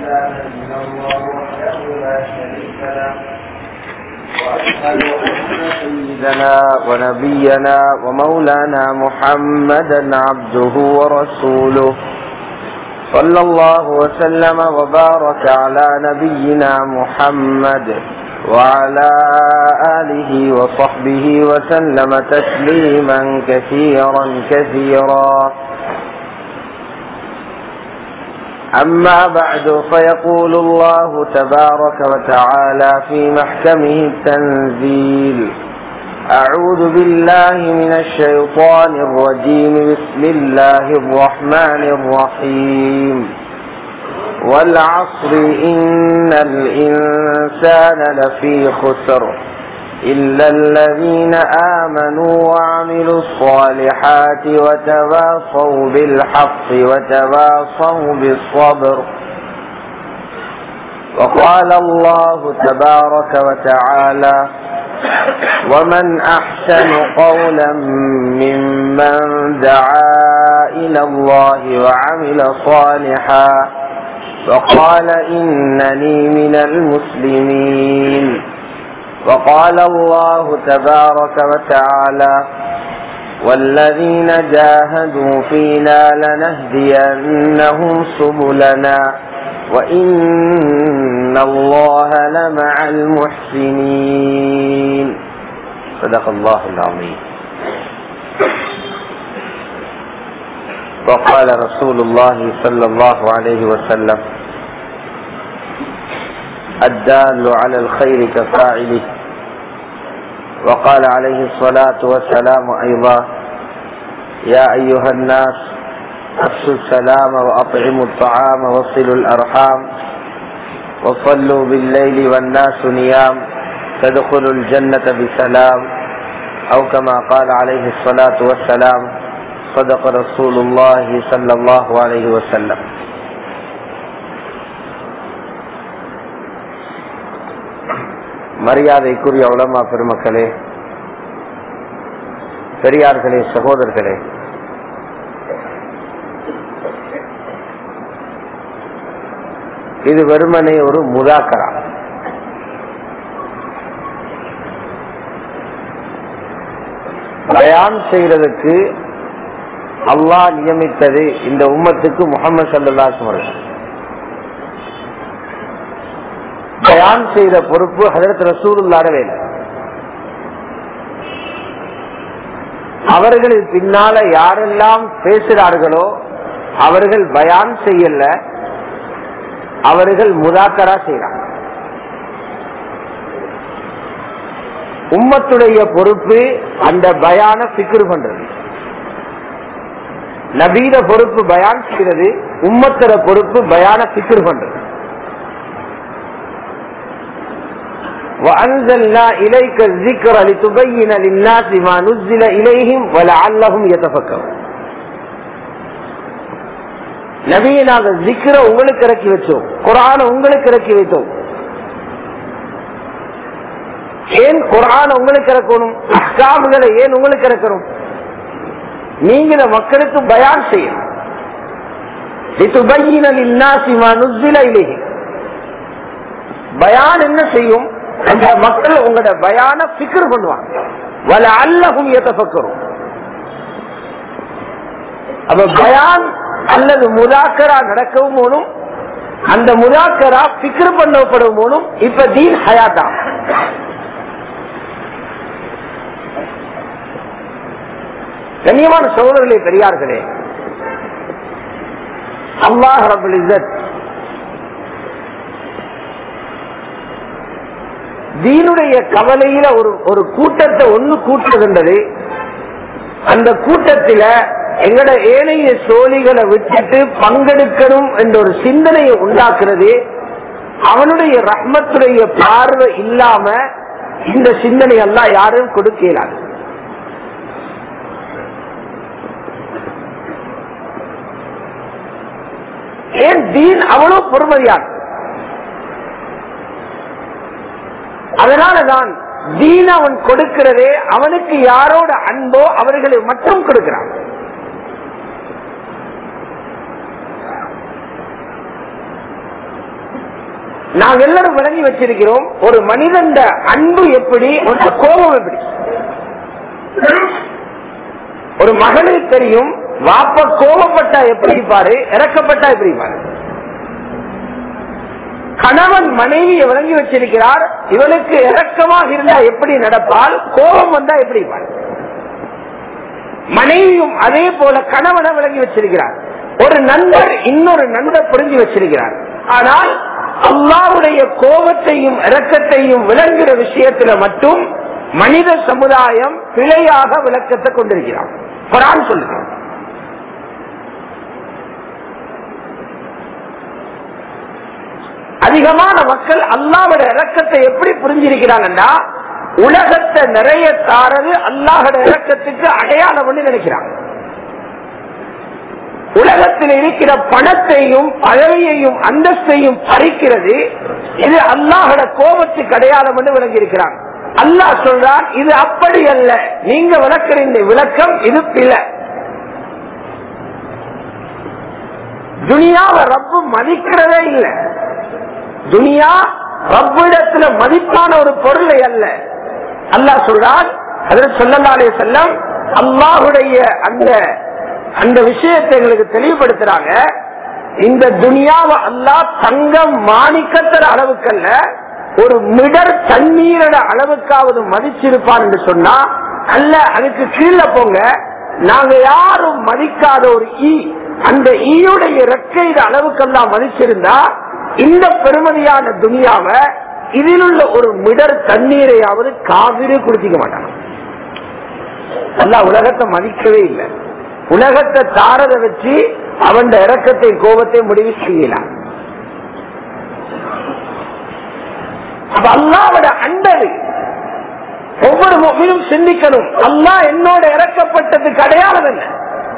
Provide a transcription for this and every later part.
إله إلا الله وحده لا شريك له وأشهد أن سيدنا ونبينا ومولانا محمدا عبده ورسوله صلى الله وسلم وبارك على نبينا محمد وعلى آله وصحبه وسلم تسليما كثيرا كثيرا أما بعد فيقول الله تبارك وتعالى في محكمه التنزيل أعوذ بالله من الشيطان الرجيم بسم الله الرحمن الرحيم والعصر إن الإنسان لفي خسر إلا الذين آمنوا وعملوا الصالحات وتواصوا بالحق وتواصوا بالصبر وقال الله تبارك وتعالى ومن أحسن قولا ممن دعا إلى الله وعمل صالحا وقال إنني من المسلمين وقال الله تبارك وتعالى والذين جاهدوا فينا لنهدينهم سبلنا وإن الله لمع المحسنين صدق الله العظيم وقال رسول الله صلى الله عليه وسلم الدال على الخير كفاعله وقال عليه الصلاة والسلام أيضا يا أيها الناس أفشوا السلام وأطعموا الطعام وصلوا الأرحام وصلوا بالليل والناس نيام تدخلوا الجنة بسلام أو كما قال عليه الصلاة والسلام صدق رسول الله صلى الله عليه وسلم மரியாதைக்குரிய உலமா பெருமக்களே பெரியார்களே சகோதரர்களே இது வெறுமனே ஒரு முதாக்கரா பயான் செய்யறதுக்கு அல்லாஹ் நியமித்தது இந்த உம்மத்துக்கு முகமது சல்லாஸ் அவர்கள் பயான் செய்த பொறுப்பு ஹதரத் ரசூலுல்லாட வேலை அவர்களின் பின்னால யாரெல்லாம் பேசுகிறார்களோ அவர்கள் பயான் செய்யல அவர்கள் முதாக்கரா செய்யறாங்க உம்மத்துடைய பொறுப்பு அந்த பயான பிக்ரு பண்றது நபீத பொறுப்பு பயான் செய்யறது உம்மத்தர பொறுப்பு பயான பிக்ரு பண்றது وأنزلنا إليك الذكر لتبين للناس ما نزل إليهم ولعلهم يتفكرون நபியை நாங்கள் ஜிக்கிர உங்களுக்கு இறக்கி வச்சோம் குரான உங்களுக்கு இறக்கி வைத்தோம் ஏன் குரான உங்களுக்கு இறக்கணும் அஹ்காம்களை ஏன் உங்களுக்கு இறக்கணும் நீங்க மக்களுக்கு பயான் செய்யணும் பயான் என்ன செய்யும் அந்த மக்கள் உங்களோட பயான பிக்கர் பண்ணுவாங்க வல அல்லகும் எத்தப்பக்கரும் அப்ப பயான் அல்லது முதாக்கரா நடக்கவும் போனும் அந்த முதாக்கரா பிக்கர் பண்ணப்படும் போனும் இப்ப தீன் ஹயாத்தா கண்ணியமான சோழர்களே பெரியார்களே அல்லாஹ் ரபுல் இசத் தீனுடைய கவலையில ஒரு ஒரு கூட்டத்தை ஒண்ணு கூட்டுகின்றது அந்த கூட்டத்தில எங்கட ஏனைய சோழிகளை விட்டுட்டு பங்கெடுக்கணும் என்ற ஒரு சிந்தனையை உண்டாக்குறது அவனுடைய ரஹ்மத்துடைய பார்வை இல்லாம இந்த சிந்தனை எல்லாம் யாரும் கொடுக்கிறார் ஏன் தீன் அவ்வளவு பொறுமதியான அதனாலதான் தீன் அவன் கொடுக்கிறதே அவனுக்கு யாரோட அன்போ அவர்களை மட்டும் கொடுக்கிறான் நாங்க எல்லாரும் விளங்கி வச்சிருக்கிறோம் ஒரு மனிதன் அன்பு எப்படி ஒரு கோபம் எப்படி ஒரு மகனுக்கு தெரியும் வாப்ப கோபப்பட்டா எப்படி பாரு இறக்கப்பட்டா எப்படி பாரு கணவன் மனைவியை விளங்கி வச்சிருக்கிறார் இவனுக்கு இறக்கமாக இருந்தா எப்படி நடப்பால் கோபம் வந்தா எப்படி பாரு மனைவியும் அதே போல கணவனை விளங்கி வச்சிருக்கிறார் ஒரு நண்பர் இன்னொரு நண்பர் புரிஞ்சு வச்சிருக்கிறார் ஆனால் அல்லாவுடைய கோபத்தையும் இரக்கத்தையும் விளங்குற விஷயத்துல மட்டும் மனித சமுதாயம் பிழையாக விளக்கத்தை கொண்டிருக்கிறார் குரான் சொல்லுங்க அதிகமான மக்கள் அல்லாவோட இறக்கத்தை எப்படி புரிஞ்சிருக்கிறாங்கன்னா உலகத்தை நிறைய தாரது அல்லாஹோட இறக்கத்துக்கு அடையாளம் நினைக்கிறாங்க உலகத்தில் இருக்கிற பணத்தையும் பதவியையும் அந்தஸ்தையும் பறிக்கிறது இது அல்லாஹோட கோபத்துக்கு அடையாளம் என்று விளங்கியிருக்கிறாங்க அல்லாஹ் சொல்றான் இது அப்படி அல்ல நீங்க விளக்குற இந்த விளக்கம் இது பிழை துனியாவை ரப்பு மதிக்கிறதே இல்லை துனியா ரப்பிடத்துல மதிப்பான ஒரு பொருளை அல்ல அல்லாஹ் சொல்றான் அதில் சொல்லலாலே செல்லம் அல்லாஹுடைய அந்த அந்த விஷயத்தை எங்களுக்கு தெளிவுபடுத்துறாங்க இந்த துனியாவை அல்லாஹ் தங்கம் மாணிக்கத்தர அளவுக்கல்ல ஒரு மிடர் தண்ணீரோட அளவுக்காவது மதிச்சிருப்பான் என்று சொன்னா அல்ல அதுக்கு கீழே போங்க நாங்க யாரும் மதிக்காத ஒரு ஈ அந்த ஈயுடைய ரெக்கையிட அளவுக்கெல்லாம் மதிச்சிருந்தா இந்த பெருமதியான துனியாவை இதில் உள்ள ஒரு மிடர் தண்ணீரையாவது காவிரி குடிச்சிக்க மாட்டாங்க அல்ல உலகத்தை மதிக்கவே இல்லை உலகத்தை தாரத வச்சு அவன் இறக்கத்தை கோபத்தை முடிவு செய்யலாம் அப்ப அல்லாவோட அண்டது ஒவ்வொரு மீனும் சிந்திக்கணும் அல்லா என்னோட இறக்கப்பட்டதுக்கு அடையாளம் என்ன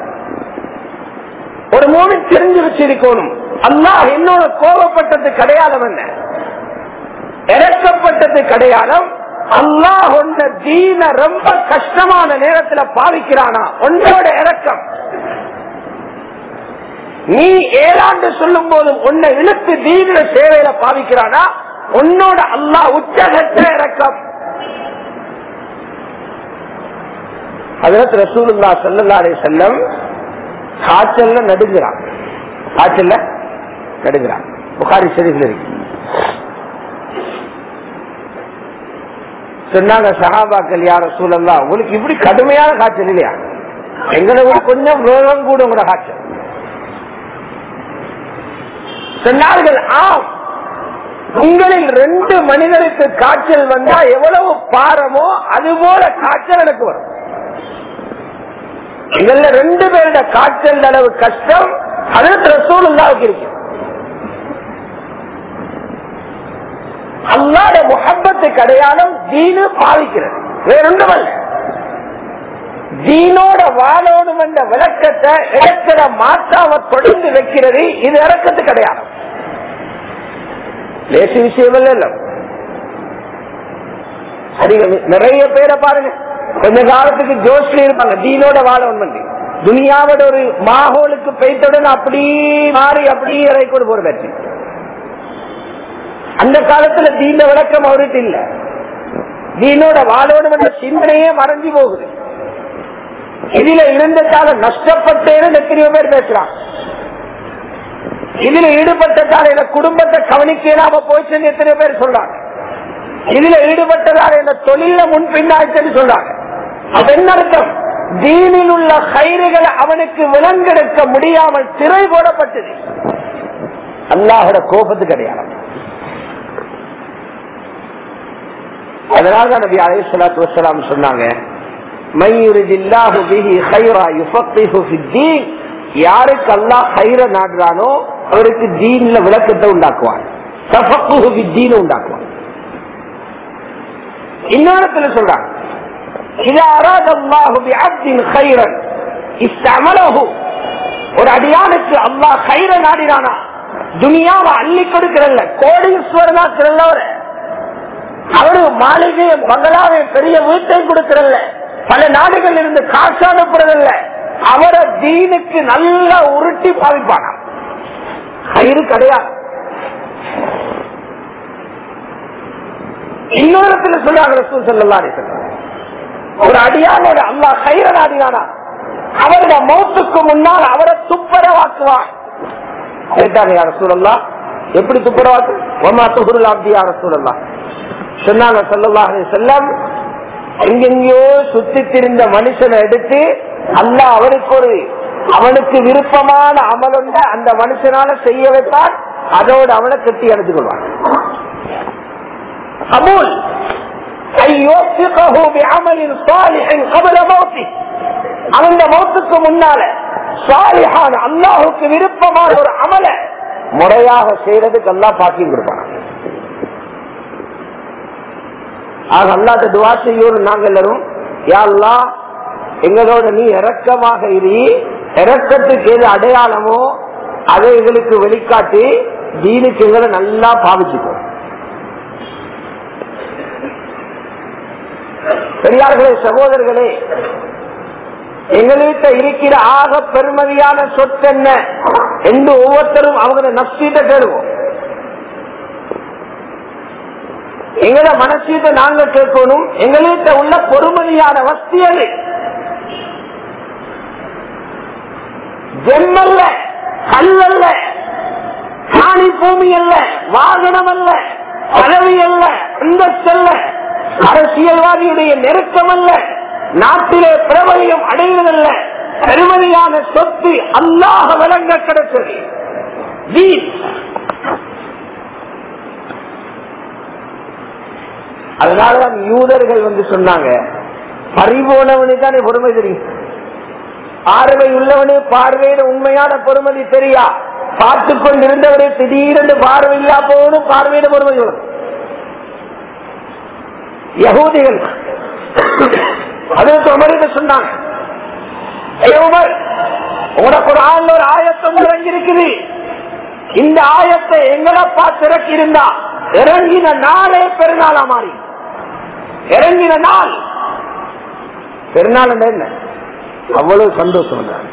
ஒரு மூமின் தெரிஞ்சு வச்சிருக்கணும் அல்லாஹ் என்னோட கோபப்பட்டதுக்கு அடையாளம் என்ன இறக்கப்பட்டதுக்கு அடையாளம் அல்லாஹ் ஒன்ற தீன ரொம்ப கஷ்டமான நேரத்துல பாவிக்கிறானா உன்னோட இறக்கம் நீ ஏழாண்டு சொல்லும் போதும் உன்னை இழுத்து தீன சேவையில பாவிக்கிறானா உன்னோட அல்லாஹ் உச்சகற்ற இறக்கம் அதற்கு ரசூலுல்லா சல்லல்லாரே செல்லம் காய்ச்சல்ல நடுங்கிறான் காய்ச்சல்ல நடுங்கிறான் புகாரி ஷெரீஃப்ல இருக்கு சொன்னாங்க சகாபாக்கள் யார சூழல்லா உங்களுக்கு இப்படி கடுமையான காய்ச்சல் இல்லையா எங்களை விட கொஞ்சம் ரோகம் கூட உங்களோட காய்ச்சல் சொன்னார்கள் ஆம் உங்களில் ரெண்டு மனிதருக்கு காய்ச்சல் வந்தா எவ்வளவு பாரமோ அது போல காய்ச்சல் எனக்கு வரும் எங்கள ரெண்டு பேருட காய்ச்சல் அளவு கஷ்டம் அது ரசூலுல்லாவுக்கு இருக்கு அல்லாட முகப்பத்துக்கு அடையாளம் தீனு பாவிக்கிறது வேறொன்றும் அல்ல தீனோட வாழோடும் என்ற விளக்கத்தை இழக்கிற மாற்றாம தொடர்ந்து வைக்கிறது இது இறக்கத்துக்கு அடையாளம் லேசு விஷயம் இல்ல அதிக நிறைய பேரை பாருங்க கொஞ்ச காலத்துக்கு ஜோஷ்ல இருப்பாங்க தீனோட வாழணும் பண்ணி துனியாவோட ஒரு மாகோலுக்கு பெய்தவுடன் அப்படி மாறி அப்படியே இறைக்கொண்டு போற பேச்சு அந்த காலத்துல தீன விளக்கம் அவருக்கு இல்ல தீனோட வாழணும் என்ற சிந்தனையே மறைஞ்சு போகுது இதுல இருந்ததால நஷ்டப்பட்டேன்னு எத்தனையோ பேர் பேசுறான் இதுல ஈடுபட்டதால இந்த குடும்பத்தை கவனிக்கலாம போச்சுன்னு எத்தனையோ பேர் சொல்றாங்க இதுல ஈடுபட்டதால இந்த தொழில முன்பின்னாச்சுன்னு சொல்றாங்க அது என்ன அர்த்தம் தீனில் உள்ள கயிறுகள் அவனுக்கு விலங்கெடுக்க முடியாமல் திரை போடப்பட்டது அல்லாஹோட கோபத்துக்கு அடையாளம் அதனால்தான் நபி அலை சலாத்து வசலாம் சொன்னாங்க யாருக்கு அல்லாஹ் ஹைர நாடுறானோ அவருக்கு தீன்ல விளக்கத்தை உண்டாக்குவான் தீன உண்டாக்குவான் இன்னொரு சொல்றாங்க ஒரு அடியானுக்கு அல்லாஹ் ஹைர நாடினானா துனியாவை அள்ளி கொடுக்கிறல்ல கோடீஸ்வரனா சிறந்தவர் அவரு மாளிகையை பங்களாவை பெரிய வீட்டை கொடுக்கிறல்ல பல நாடுகள் இருந்து காசு அனுப்புறதில்ல அவரை தீனுக்கு நல்லா உருட்டி பாவிப்பானா கயிறு கிடையாது இன்னொரு இடத்துல சொல்றாங்க ரசூல் ஸல்லல்லாஹு அலைஹி வஸல்லம். ஒரு அடியானோட அல்லாஹ் கைர நாடினானா அவருடைய மௌத்துக்கு முன்னால் அவரை துப்பரவாக்குவான் கேட்டாங்க யார சூழல்லாம் எப்படி துப்புரவாக்கு ஒமா துகுருல் அப்தி யார சூழல்லாம் சொன்னாங்க சொல்லலாம் செல்லம் எங்கெங்கயோ சுத்தி திரிந்த மனுஷனை எடுத்து அல்லாஹ் அவனுக்கு ஒரு அவனுக்கு விருப்பமான அமல் உண்ட அந்த மனுஷனால செய்ய வைப்பான் அதோடு அவனை கட்டி அணைத்துக் கொள்வான் கபூல் أن يوفقه بعمل صالح قبل موته அவன் மௌத்துக்கு முன்னால சாலிஹான அல்லாஹுக்கு விருப்பமான ஒரு அமல முறையாக செய்யறதுக்கு அல்லாஹ் பாக்கியம் கொடுப்பான் ஆக அல்லாத துவா செய்யோம் நாங்க எல்லாரும் யா அல்லாஹ் எங்களோட நீ இறக்கமாக இரு இறக்கத்துக்கு எது அடையாளமோ அதை எங்களுக்கு வெளிக்காட்டி தீனுக்கு எங்களை நல்லா பாவிச்சுக்கோ பெரியார்களே சகோதரர்களே எங்கள்கிட்ட இருக்கிற ஆக பெருமதியான சொத்து என்ன என்று ஒவ்வொருத்தரும் அவங்க நப்சீட்ட கேளுவோம் எங்கள மனசீட்ட நாங்க கேட்கணும் எங்கள்கிட்ட உள்ள பொறுமதியான வஸ்தி அது ஜெம்மல்ல கல்லல்ல காணி பூமி அல்ல வாகனம் அல்ல பதவி அல்ல இந்த செல்ல அரசியல்வாதியுடைய நெருக்கம் அல்ல நாட்டிலே பிரபலியம் அடைவதல்ல பெருமதியான சொத்து அல்லாஹ வழங்க கிடைச்சது வீண். அதனாலதான் யூதர்கள் வந்து சொன்னாங்க பறிபோனவனு தானே பொறுமை தெரியும் பார்வை உள்ளவனு பார்வையில உண்மையான பொறுமதி தெரியா பார்த்து கொண்டிருந்தவரே திடீரென்று பார்வை இல்லா போகணும் பார்வையிட பொறுமை உள்ளது யகூதிகள் அதற்கு உமருக்கு சொன்னாங்க "ஏய் உமர், உனக்கு ஒரு ஆள் ஒரு ஆயத்தம் இறங்கி இருக்குது இந்த ஆயத்தை எங்களை பார்த்து இறக்கி இருந்தா இறங்கின நாளே பெருநாளா மாறி இறங்கின நாள் பெருநாள் என்ன அவ்வளவு சந்தோஷம் தான்.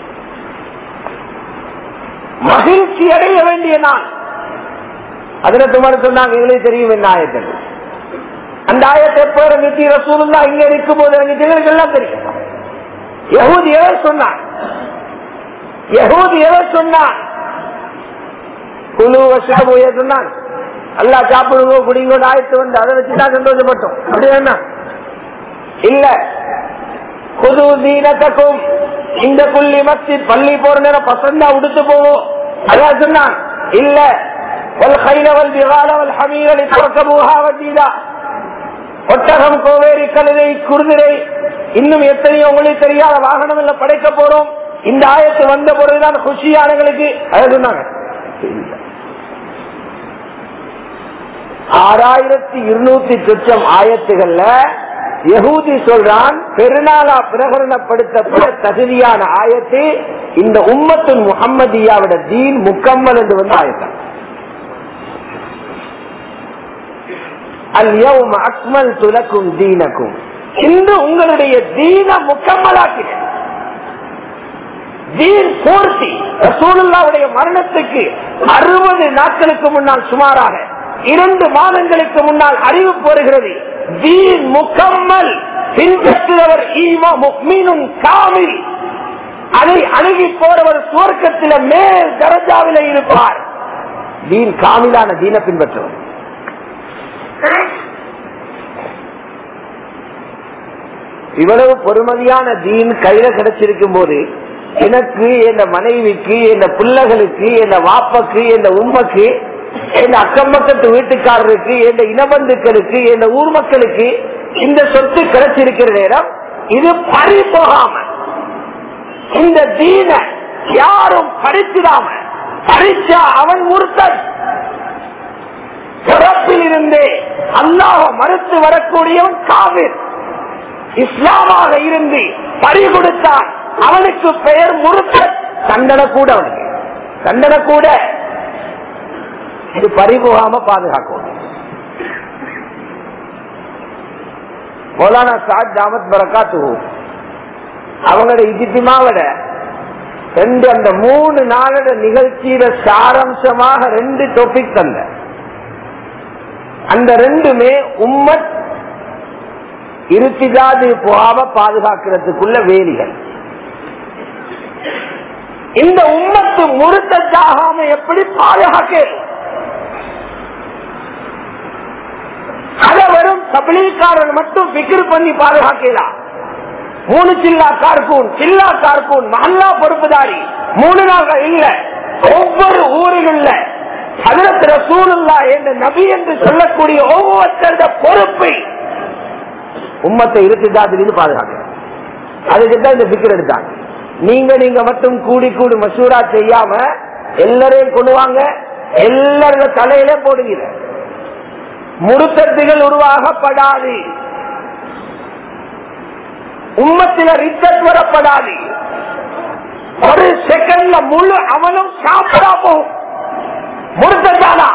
மகிழ்ச்சி அடைய வேண்டிய நாள் அதுல துமர் சொன்னாங்க எங்களுக்கு தெரியும் என்ன ஆயத்தம் அந்த ஆயத்தை எப்ப இறங்கிச்சு ரசூலுல்லா இங்க இருக்கும் போது இறங்கிச்சு எங்களுக்கு எல்லாம் தெரியும் யகூதி எவர் சொன்னான் யகூதி எவர் சொன்னான் குழு வருஷம் சொன்னான் அல்லா சாப்பிடுங்க குடிங்க ஆயத்து வந்து அதை வச்சுதான் சந்தோஷப்பட்டோம் அப்படி என்ன இல்ல புது தீனத்துக்கும் இந்த புள்ளி மஸ்ஜித் பள்ளி போற நேரம் பசந்தா உடுத்து போவோம் அதான் சொன்னான் இல்ல வல் விகாலவல் ஹமீரலி துறக்கபூஹா வந்தீதா ஒட்டகம் கோவேரி கழுதை குருதிரை இன்னும் எத்தனையோ உங்களுக்கு தெரியாத வாகனம் எல்லாம் படைக்க போறோம் இந்த ஆயத்து வந்த பொழுதுதான் குஷியானங்களுக்கு அதை சொன்னாங்க ஆறாயிரத்தி இருநூத்தி சொச்சம் ஆயத்துகள்ல யகூதி சொல்றான் பெருநாளா பிரகடனப்படுத்தப்பட தகுதியான ஆயத்து இந்த உம்மத்து முகம்மதியாவோட தீன் முக்கம்மல் என்று வந்து ஆயத்தான் அல்யவும் அக்மல் துலக்கும் தீனக்கும் இன்று உங்களுடைய தீன முக்கம்மலாக்கினேன் தீன் பூர்த்தி ரசூலுல்லாவுடைய மரணத்துக்கு அறுபது நாட்களுக்கு முன்னால் சுமாராக இரண்டு மாதங்களுக்கு முன்னால் அறிவிப்பு வருகிறது தீன் முக்கம்மல் பின்பற்றுகிறவர் ஈமா முக்மீனும் காமில் அதை அணுகி போறவர் சுவர்க்கத்தில மேல் தரஜாவில இருப்பார் தீன் காமிலான தீன பின்பற்றுவர் இவ்வளவு பொறுமதியான தீன் கையில கிடைச்சிருக்கும் போது எனக்கு என் மனைவிக்கு என் பிள்ளைகளுக்கு என் வாப்பக்கு என் உம்மக்கு என் அக்கம் பக்கத்து வீட்டுக்காரருக்கு என் இனபந்துக்களுக்கு என் ஊர் மக்களுக்கு இந்த சொத்து கிடைச்சிருக்கிற நேரம் இது பறி போகாம இந்த தீன யாரும் பறிச்சிடாம பறிச்சா அவன் முறுத்தன் பிறப்பில் இருந்தே அல்லாஹ மறுத்து வரக்கூடியவன் காவிர் இஸ்லாமாக இருந்து பறி கொடுத்தான் அவனுக்கு பெயர் முறுக்க தண்டனை கூட அவனுக்கு தண்டனை கூட இது பறிபோகாம பாதுகாக்கும் மௌலானா சாத் ஜாமத் பரகாத்து அவங்களோட இஜித்திமாவோட ரெண்டு அந்த மூணு நாளோட நிகழ்ச்சியில சாரம்சமாக ரெண்டு டொபிக் தந்த அந்த ரெண்டுமே உம்மத் இருத்திஜாது போகாம பாதுகாக்கிறதுக்குள்ள வேலிகள் இந்த உம்மத்து முருத்தாகாம எப்படி பாதுகாக்க அதை வரும் தபிலீக்காரன் மட்டும் பிக்கிர் பண்ணி பாதுகாக்கலாம் மூணு சில்லா கார்கூன் சில்லா கார்கூன் மஹல்லா பொறுப்புதாரி மூணு நாள்கள் இல்ல ஒவ்வொரு ஊரிலுள்ள அதற்கு ரசூலுல்லா என்ற நபி என்று சொல்லக்கூடிய ஒவ்வொருத்தருடைய பொறுப்பை உம்மத்தை இருத்துதாதிலிருந்து பாதுகாக்க அதுக்கு தான் இந்த பிக்கர் எடுத்தாங்க நீங்க நீங்க மட்டும் கூடி கூடி மசூரா செய்யாம எல்லாரையும் கொண்டு வாங்க எல்லாரோட தலையில போடுகிற முருத்தத்துகள் உருவாகப்படாது உம்மத்தில ரித்தத் வரப்படாது ஒரு செகண்ட்ல முழு அவனும் சாப்பிடா போகும் முருத்தானா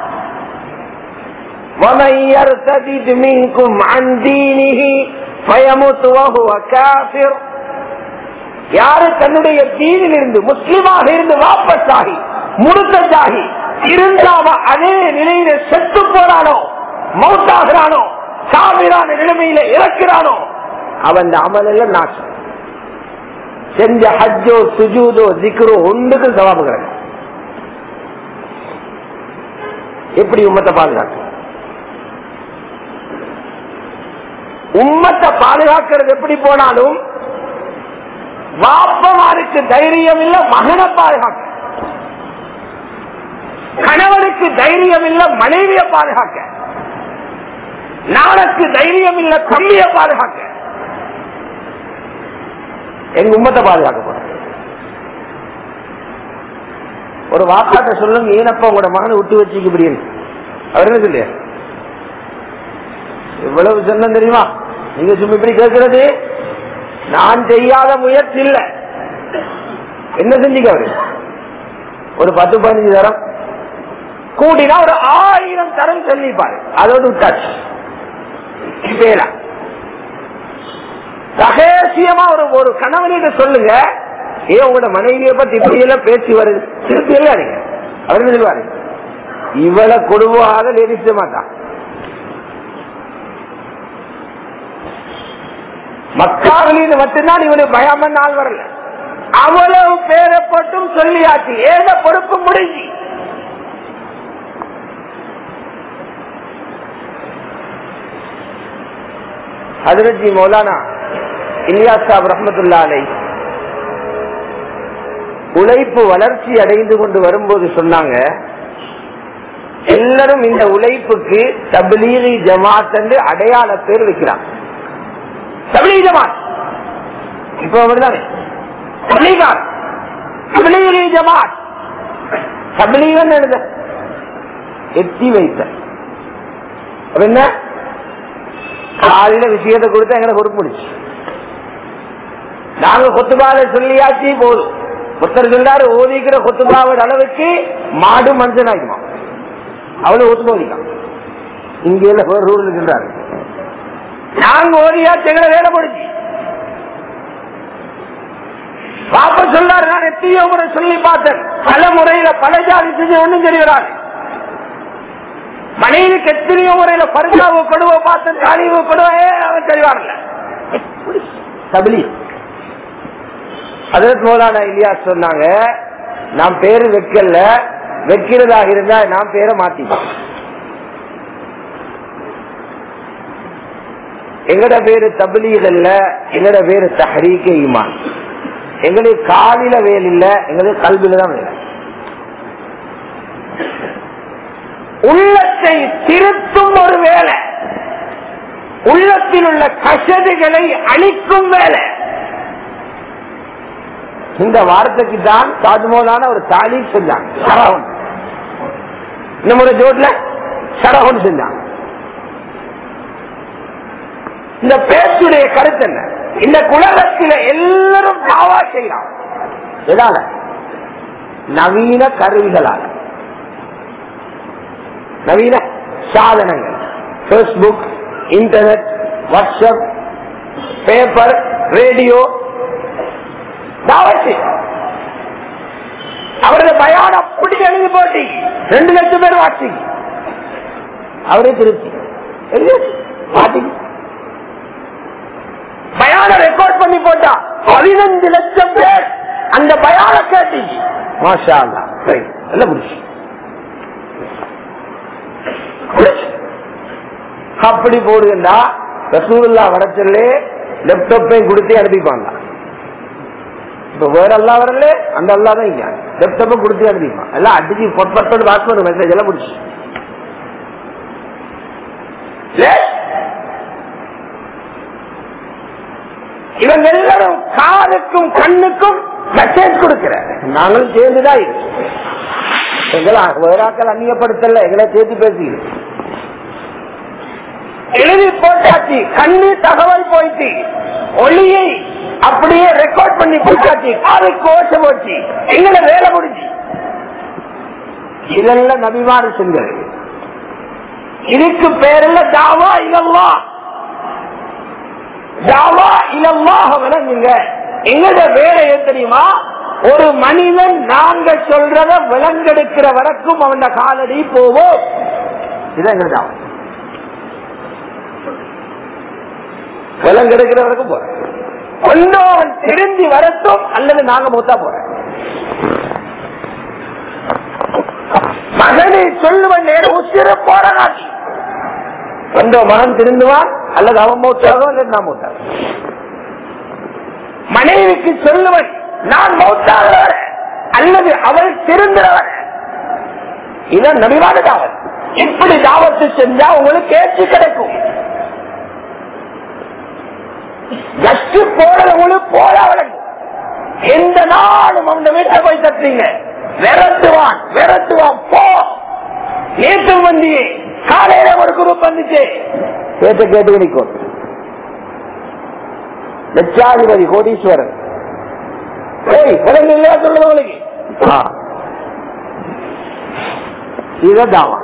ومن يرتد منكم عن دينه فيمت وهو كافر யாரு தன்னுடைய தீனில் இருந்து முஸ்லிமாக இருந்து வாபஸ் ஆகி முழுத்தாகி இருந்தாவ அதே நிலையில செத்து போறானோ மௌத்தாகிறானோ சாமிரான நிலைமையில இறக்கிறானோ அவன் அமல் எல்லாம் நாசம் செஞ்ச ஹஜ்ஜோ சுஜூதோ திக்ரோ ஒன்றுக்கு சவாபுகிறாங்க எப்படி உம்மத்தை பாதுகாக்க உம்மத்தை பாதுகாக்கிறது எப்படி போனாலும் வாப்பமாருக்கு தைரியம் இல்ல மகனை பாதுகாக்க கணவனுக்கு தைரியம் இல்ல மனைவிய பாதுகாக்க நாளுக்கு தைரியம் இல்ல தம்பிய பாதுகாக்க எங்க உம்மத்தை பாதுகாக்க போற ஒரு வாப்பாட்ட சொல்லுங்க ஏனப்பா உங்களோட மகனை விட்டு வச்சுக்க முடியும் அவர் என்ன சொல்லியா இவ்வளவு சொன்ன தெரியுமா நீங்க சும்மா இப்படி கேட்கிறது நான் செய்யாத முயற்சி இல்ல என்ன செஞ்சீங்க அவரு ஒரு பத்து பதினஞ்சு தரம் கூட்டினா ஒரு ஆயிரம் தரம் சொல்லிப்பாரு அதோடு விட்டாச்சு பேரா ரகசியமா ஒரு ஒரு கணவனிட்ட சொல்லுங்க ஏன் உங்களோட மனைவியை பத்தி இப்படி எல்லாம் பேச்சு வருது திருப்பி எல்லாம் நீங்க அவர் என்ன சொல்லுவாரு இவளை கொடுவாத லேடிஸ் மாட்டான் மக்காவிலிருந்து மட்டும்தான் இவனுக்கு பயாம நாள் வரல அவ்வளவு பேரை போட்டும் சொல்லியாச்சு ஏத பொறுப்பு முடிஞ்சு ஹதரஜி மௌலானா இலியாஸ் சாப் ரஹமத்துல்லா அலை உழைப்பு வளர்ச்சி அடைந்து கொண்டு வரும்போது சொன்னாங்க எல்லாரும் இந்த உழைப்புக்கு தபிலீகி ஜமாத் என்று அடையாள பேர் வைக்கிறான் தபிலீகி ஜமாத் இப்ப அப்படிதானே தபிலீகார் தபிலீகி ஜமாத் தபிலீகன் எழுத எத்தி வைத்த அப்ப என்ன காலையில விஷயத்தை கொடுத்து எங்களை பொறுப்பு முடிச்சு நாங்க கொத்துபாத சொல்லியாச்சு போதும் ஒருத்தர் சொல்றாரு ஓதிக்கிற கொத்துபாவோட அளவுக்கு மாடு மனுஷன் ஆகிக்குமா அவ்வளவு ஒத்து ஓதிக்கான் இங்க ஒரு ரூல் இருக்கின்றாரு நாங்க ஓதியாச்சு எங்களை வேலை முடிச்சு பாப்ப சொல்றாரு நான் எத்தனையோ முறை சொல்லி பார்த்தேன் பல முறையில பல ஜாதி செஞ்சு ஒண்ணும் தெரிகிறாரு மனைவிக்கு எத்தனையோ முறையில பருந்தாவோ படுவோ பார்த்தேன் தாலிவோ படுவே அவன் தெரிவார்ல தபிலி அதற்கு மோலானா இல்லையா சொன்னாங்க நான் பேரு வைக்கல வைக்கிறதாக இருந்தா நான் பேரை மாத்திட்டேன் எங்கட பேரு தபிலீகல்ல எங்கட பேரு தஹரீக ஈமான் எங்களுக்கு காலில வேல் இல்ல எங்களுக்கு கல்வியில தான் வேலை உள்ளத்தை திருத்தும் ஒரு வேலை உள்ளத்தில் உள்ள கசடுகளை அழிக்கும் வேலை இந்த வார்த்தைக்கு தான் தாஜ்மோலான ஒரு தாலி செஞ்சாங்க சரவன் நம்முடைய ஜோட்ல சரவன் செஞ்சாங்க இந்த பேச்சுடைய கருத்து என்ன இந்த குலகத்தில எல்லாரும் தாவா செய்யலாம் எதால நவீன கருவிகளால் நவீன சாதனங்கள் Facebook internet WhatsApp paper radio தாவச்சு அவரது பயான் அப்படி எழுதி போட்டி ரெண்டு லட்சம் பேர் வாட்சிங் அவரே திருப்தி எழுதியாச்சு. மாட்டிக்கு. பயான ரெக்கார்ட் பண்ணி போட்டா பதினஞ்சு லட்சம் பேர் அந்த பயான கேட்டீங்க மாஷா அல்லா ரைட் எல்லாம் முடிச்சு முடிச்சு. அப்படி போடுதுன்னா ரசூலுல்லா வரச்சல்லே லேப்டாப்பையும் கொடுத்து அனுப்பிப்பாங்க இப்ப வேற அல்லா வரல அந்த அல்லா தான் இங்க லேப்டாப்பை கொடுத்து அனுப்பிப்பான் எல்லாம் அடிச்சு பொற்பட்டோடு வாட்ச் பண்ண மெசேஜ் எல்லாம் முடிச்சு இவங்க எல்லாரும் காதுக்கும் கண்ணுக்கும் மெசேஜ் கொடுக்கிற நாங்களும் சேர்ந்துதான் இருக்கோம் எங்களை வேறாக்கள் அந்நியப்படுத்தல எங்களை சேர்த்து பேசிக்கிறோம் எழுதி போட்டாச்சு கண்ணு தகவல் போயிட்டு ஒளியை அப்படியே ரெக்கார்ட் பண்ணி போட்டாச்சு காது கோஷ போச்சு எங்களை வேலை முடிஞ்சு இதெல்லாம் நபிமாறு செஞ்சது இதுக்கு பேரில் தாவா இல்லல்லா தாவா இல்லல்லாக விளங்குங்க எங்களோட வேலை ஏன் தெரியுமா ஒரு மனிதன் நாங்க சொல்றத விலங்கெடுக்கிற வரைக்கும் அவன் காலடி போவோம் இதான் எங்க தாவா விலங்கெடுக்கிற வரைக்கும் போறேன் ஒன்றும் அவன் திரும்பி வரட்டும் அல்லது நாங்க மூத்தா போறேன் மகனை சொல்லுவன் நேரம் உசிர போராடி ஒன்றோ மகன் திருந்துவான் அல்லது அவன் மூத்தாகும் அல்லது நான் மூத்தாக மனைவிக்கு சொல்லுவன் நான் மௌத்தாகிறவன் அல்லது அவள் திருந்துறவன் இதான் நபிவான தாவத் இப்படி தாவத்து செஞ்சா உங்களுக்கு ஏற்று கிடைக்கும் ஜஸ்ட் போறது உங்களுக்கு போல வழங்கும் எந்த நாளும் அந்த வீட்டை போய் தட்டுறீங்க விரட்டுவான் விரட்டுவான் போ நேற்று வந்து காலையில ஒரு குரூப் வந்துச்சு கேட்டு கேட்டு நிற்கும் லட்சாதிபதி கோடீஸ்வரன் ஏய் விலங்கு இல்லையா சொல்லுங்க உங்களுக்கு ஆ. இதுதான் தாவா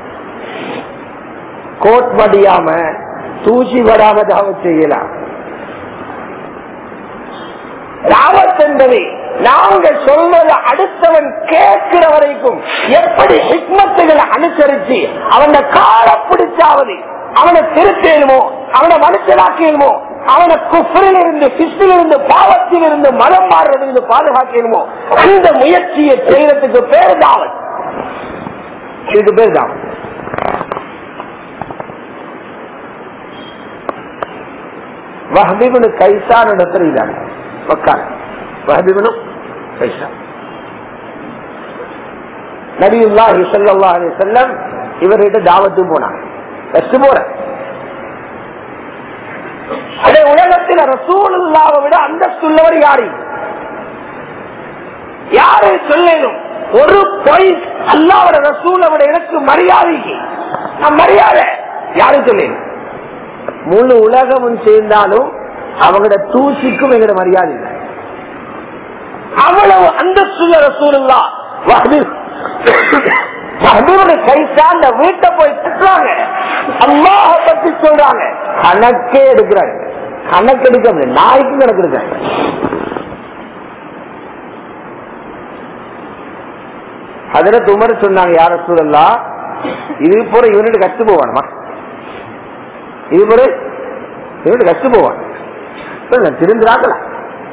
கோட் மடியாம தூசி வராம தாவத் செய்யலாம் தாவத் என்பது நாங்க சொல்வதை அடுத்தவன் கேட்கிற வரைக்கும் எப்படி ஹிக்மத்துகளை அனுசரிச்சு அவன கால பிடிச்சாவது அவனை திருத்தேனுமோ அவனை மனுஷனாக்கணுமோ அவனை குஃபரில் இருந்து கிறிஸ்டில் இருந்து பாவத்தில் இருந்து மனம் மாறுறதிலிருந்து பாதுகாக்கணுமோ அந்த முயற்சியை செய்யறதுக்கு பேர் தாவத் இதுக்கு பேர் தாவத் வஹபிபுனு கைசான் இடத்துல இதாங்க உட்கார் வஹபிபுனு கைசான் நபியுல்லாஹி ஸல்லல்லாஹு அலைஹி வஸல்லம் இவர்கிட்ட தாவத்து போனாங்க ஃபர்ஸ்ட் போற அதே உலகத்தில் ரசூலுல்லாவை விட அந்தஸ்துள்ளவர் யாரு யாரு சொல்லணும் ஒரு பொய் அல்லாவோட ரசூலை விட எனக்கு மரியாதைக்கு நான் மரியாதை யாரு சொல்லணும் முழு உலகமும் சேர்ந்தாலும் அவங்களோட தூசிக்கும் எங்களோட மரியாதை இல்லை அவ்வளவு அந்த சுய ரசூலுல்லா கை சார்ந்த வீட்டை போய் திட்டுறாங்க அம்மாவை பத்தி சொல்றாங்க கணக்கே எடுக்கிறாங்க கணக்கு எடுக்க முடியாது நாய்க்கு கணக்கு எடுக்கிறாங்க அதுல துமர் சொன்னாங்க யார சூழல்லாம் இது போற யூனிட் கஷ்டு போவானுமா இது போற யூனிட் கஷ்டு போவான் திருந்துறாங்களா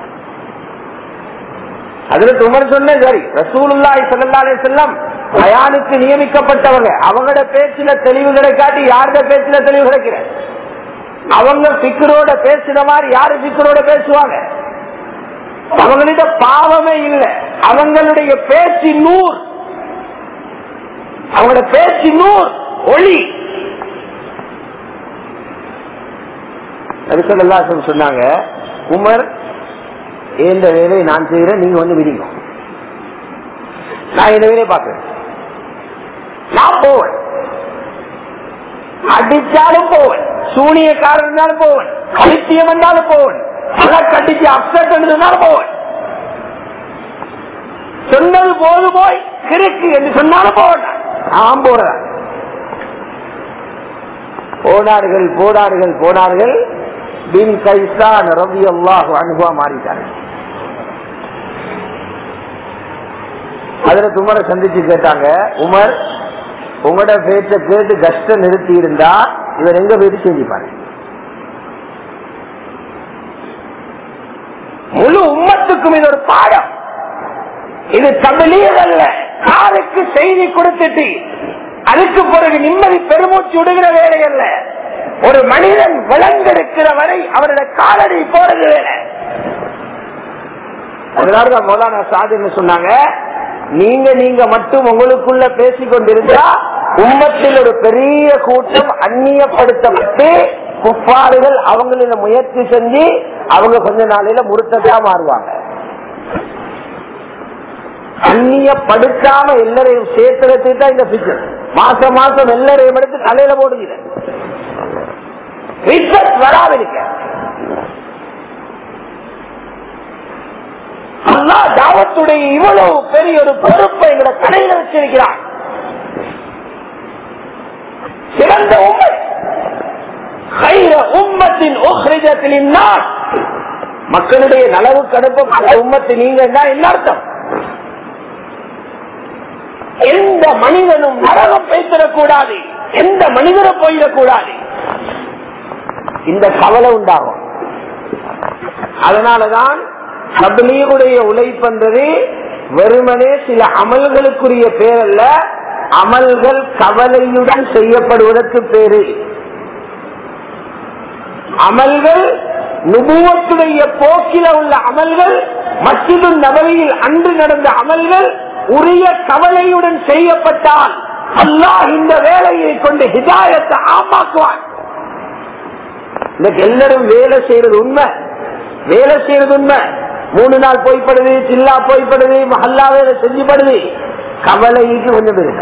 அதுல துமர் சொன்ன சரி ரசூலுல்லாஹி ஸல்லல்லாஹு அலைஹி வஸல்லம் பயானுக்கு நியமிக்கப்பட்டவங்க அவங்களோட பேச்சுல தெளிவு கிடைக்காட்டி யாரோட பேச்சுல தெளிவு கிடைக்கிற அவங்க பிக்கரோட பேசுற மாதிரி யாரு பிக்கரோட பேசுவாங்க அவங்கள்ட்ட பாவமே இல்லை அவங்களுடைய பேச்சு நூறு அவங்களோட பேச்சு நூறு ஒளி நபிசல்லாசம் சொன்னாங்க உமர் இந்த வேலையை நான் செய்யறேன் நீங்க வந்து விடுங்க நான் இந்த வேலையை பார்க்கிறேன் நான் போவேன் அடிச்சாலும் போவேன் சூனியக்காரன் இருந்தாலும் போவேன் கழித்தியம் வந்தாலும் போவேன் கட்டிச்சு அப்செட் இருந்தாலும் போவேன் சொன்னது போது போய் கிறுக்கு என்று சொன்னாலும் போவேன் நான் போறேன் போனார்கள் போனார்கள் போனார்கள் பின் கைசான் ரவி அல்லாஹ் அனுபவா மாறிட்டார்கள் அதுல துமரை சந்திச்சு கேட்டாங்க உமர் உங்களோட பேச்ச கேட்டு கஷ்டம் நிறுத்தி இருந்தா இவர் எங்க போயிட்டு செஞ்சுப்பாரு முழு உம்மத்துக்கும் இது ஒரு பாடம் இது தமிழீர் அல்ல காருக்கு செய்தி கொடுத்துட்டு அதுக்கு பிறகு நிம்மதி பெருமூச்சு விடுகிற வேலை அல்ல ஒரு மனிதன் விளங்கெடுக்கிற வரை அவரோட காலடி போறது வேலை அதனாலதான் மௌலானா சாதின்னு சொன்னாங்க நீங்க நீங்க மட்டும் உங்களுக்குள்ள பேசிக் கொண்டிருந்தா உம்மத்தில் ஒரு பெரிய கூட்டம் அந்நியப்படுத்தப்பட்டு குப்பாறுகள் அவங்கள முயற்சி செஞ்சு அவங்க கொஞ்ச நாளையில முறுத்ததா மாறுவாங்க அந்நியப்படுத்தாம எல்லாரையும் சேர்த்துறதுக்கு தான் இந்த பிக்சர் மாசம் மாசம் எல்லாரையும் எடுத்து தலையில போடுகிறேன் வராதிருக்க அல்லா தாவத்துடைய இவ்வளவு பெரிய ஒரு பொறுப்பை எங்களை கடையில் வச்சிருக்கிறார் சிறந்த உண்மை உம்மத்தின் மக்களுடைய நலவு கடுப்ப உம்மத்து நீங்க என்ன அர்த்தம் எந்த மனிதனும் நரகம் பேசிடக்கூடாது எந்த மனிதனும் போயிடக்கூடாது இந்த கவலை உண்டாகும் அதனாலதான் தபிலீகுடைய உழைப்பென்றது வெறுமனே சில அமல்களுக்குரிய பேர் அல்ல அமல்கள் கவலையுடன் செய்யப்படுவதற்கு பேரு அமல்கள் நுபுவத்துடைய போக்கில உள்ள அமல்கள் மற்றொரு நபரையில் அன்று நடந்த அமல்கள் உரிய கவலையுடன் செய்யப்பட்டால் அல்லாஹ் இந்த வேலையை கொண்டு ஹிதாயத்தை ஆமாக்குவான் இன்னைக்கு எல்லாரும் வேலை செய்யறது உண்மை வேலை செய்யறது உண்மை மூணு நாள் போய்ப்படுது சில்லா போய்ப்படுது மஹல்லா வேலை செஞ்சுப்படுது கவலைக்கு கொஞ்சம் பேருங்க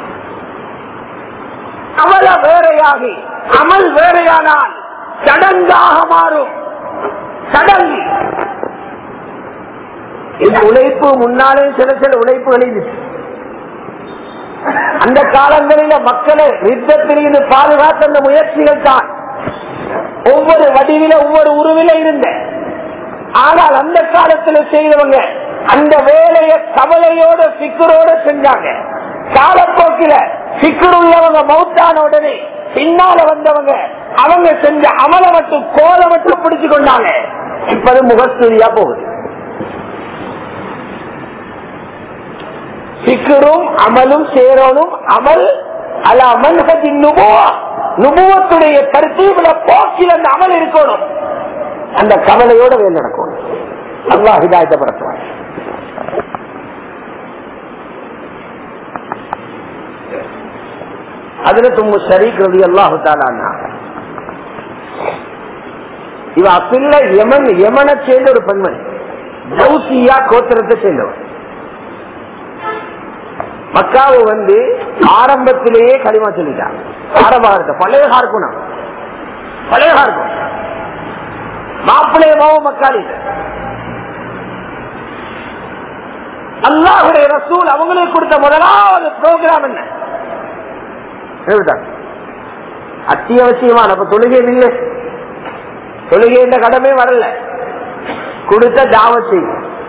கவலை வேறையாகி அமல் வேறையானால் சடங்காக மாறும் சடங்கு இந்த உழைப்பு முன்னாலே சில சில உழைப்புகளில் அந்த காலங்களில மக்களை யுத்தத்திலிருந்து பாதுகாத்த அந்த முயற்சிகள் தான் ஒவ்வொரு வடிவில ஒவ்வொரு உருவில இருந்த ஆனால் அந்த காலத்துல செய்தவங்க அந்த வேலையை கவலையோட சிக்கரோட செஞ்சாங்க காலப்போக்கில சிக்கர் உள்ளவங்க மௌத்தான உடனே பின்னால வந்தவங்க அவங்க செஞ்ச அமலை மட்டும் கோலை மட்டும் பிடிச்சு கொண்டாங்க இப்பது முகஸ்தூரியா போகுது சிக்கரும் அமலும் சேரணும் அமல் அல மன்ஹஜின் நுபுவா நுபுவத்துடைய கருத்தீவில போக்கில் அந்த அமல் இருக்கணும் அந்த கவலையோட வேலை நடக்கணும் அல்லாஹ் ஹிதாயத்தை பரத்துவாங்க அதுல தும்மு ஷரீக் ரவி அல்லாஹு தாலான்னா இவ அப்பில்ல யமன் யமனை சேர்ந்த ஒரு பெண்மணி ஜவுசியா கோத்திரத்தை சேர்ந்தவர் மக்காவை வந்து ஆரம்பத்திலேயே களிமா சொல்லிட்டாங்க ஆரம்ப பழைய ஹார்க்குணம் பழைய ஹார்க்கும் மாப்பிள்ளையமாவும் மக்காளி அல்லாஹுடைய ரசூல் அவங்களுக்கு கொடுத்த முதலாவது ப்ரோக்ராம் என்ன அத்தியாவசியமான அப்ப தொழுகை இல்லை தொழுகை இந்த கடமை வரல கொடுத்த தாவத்தை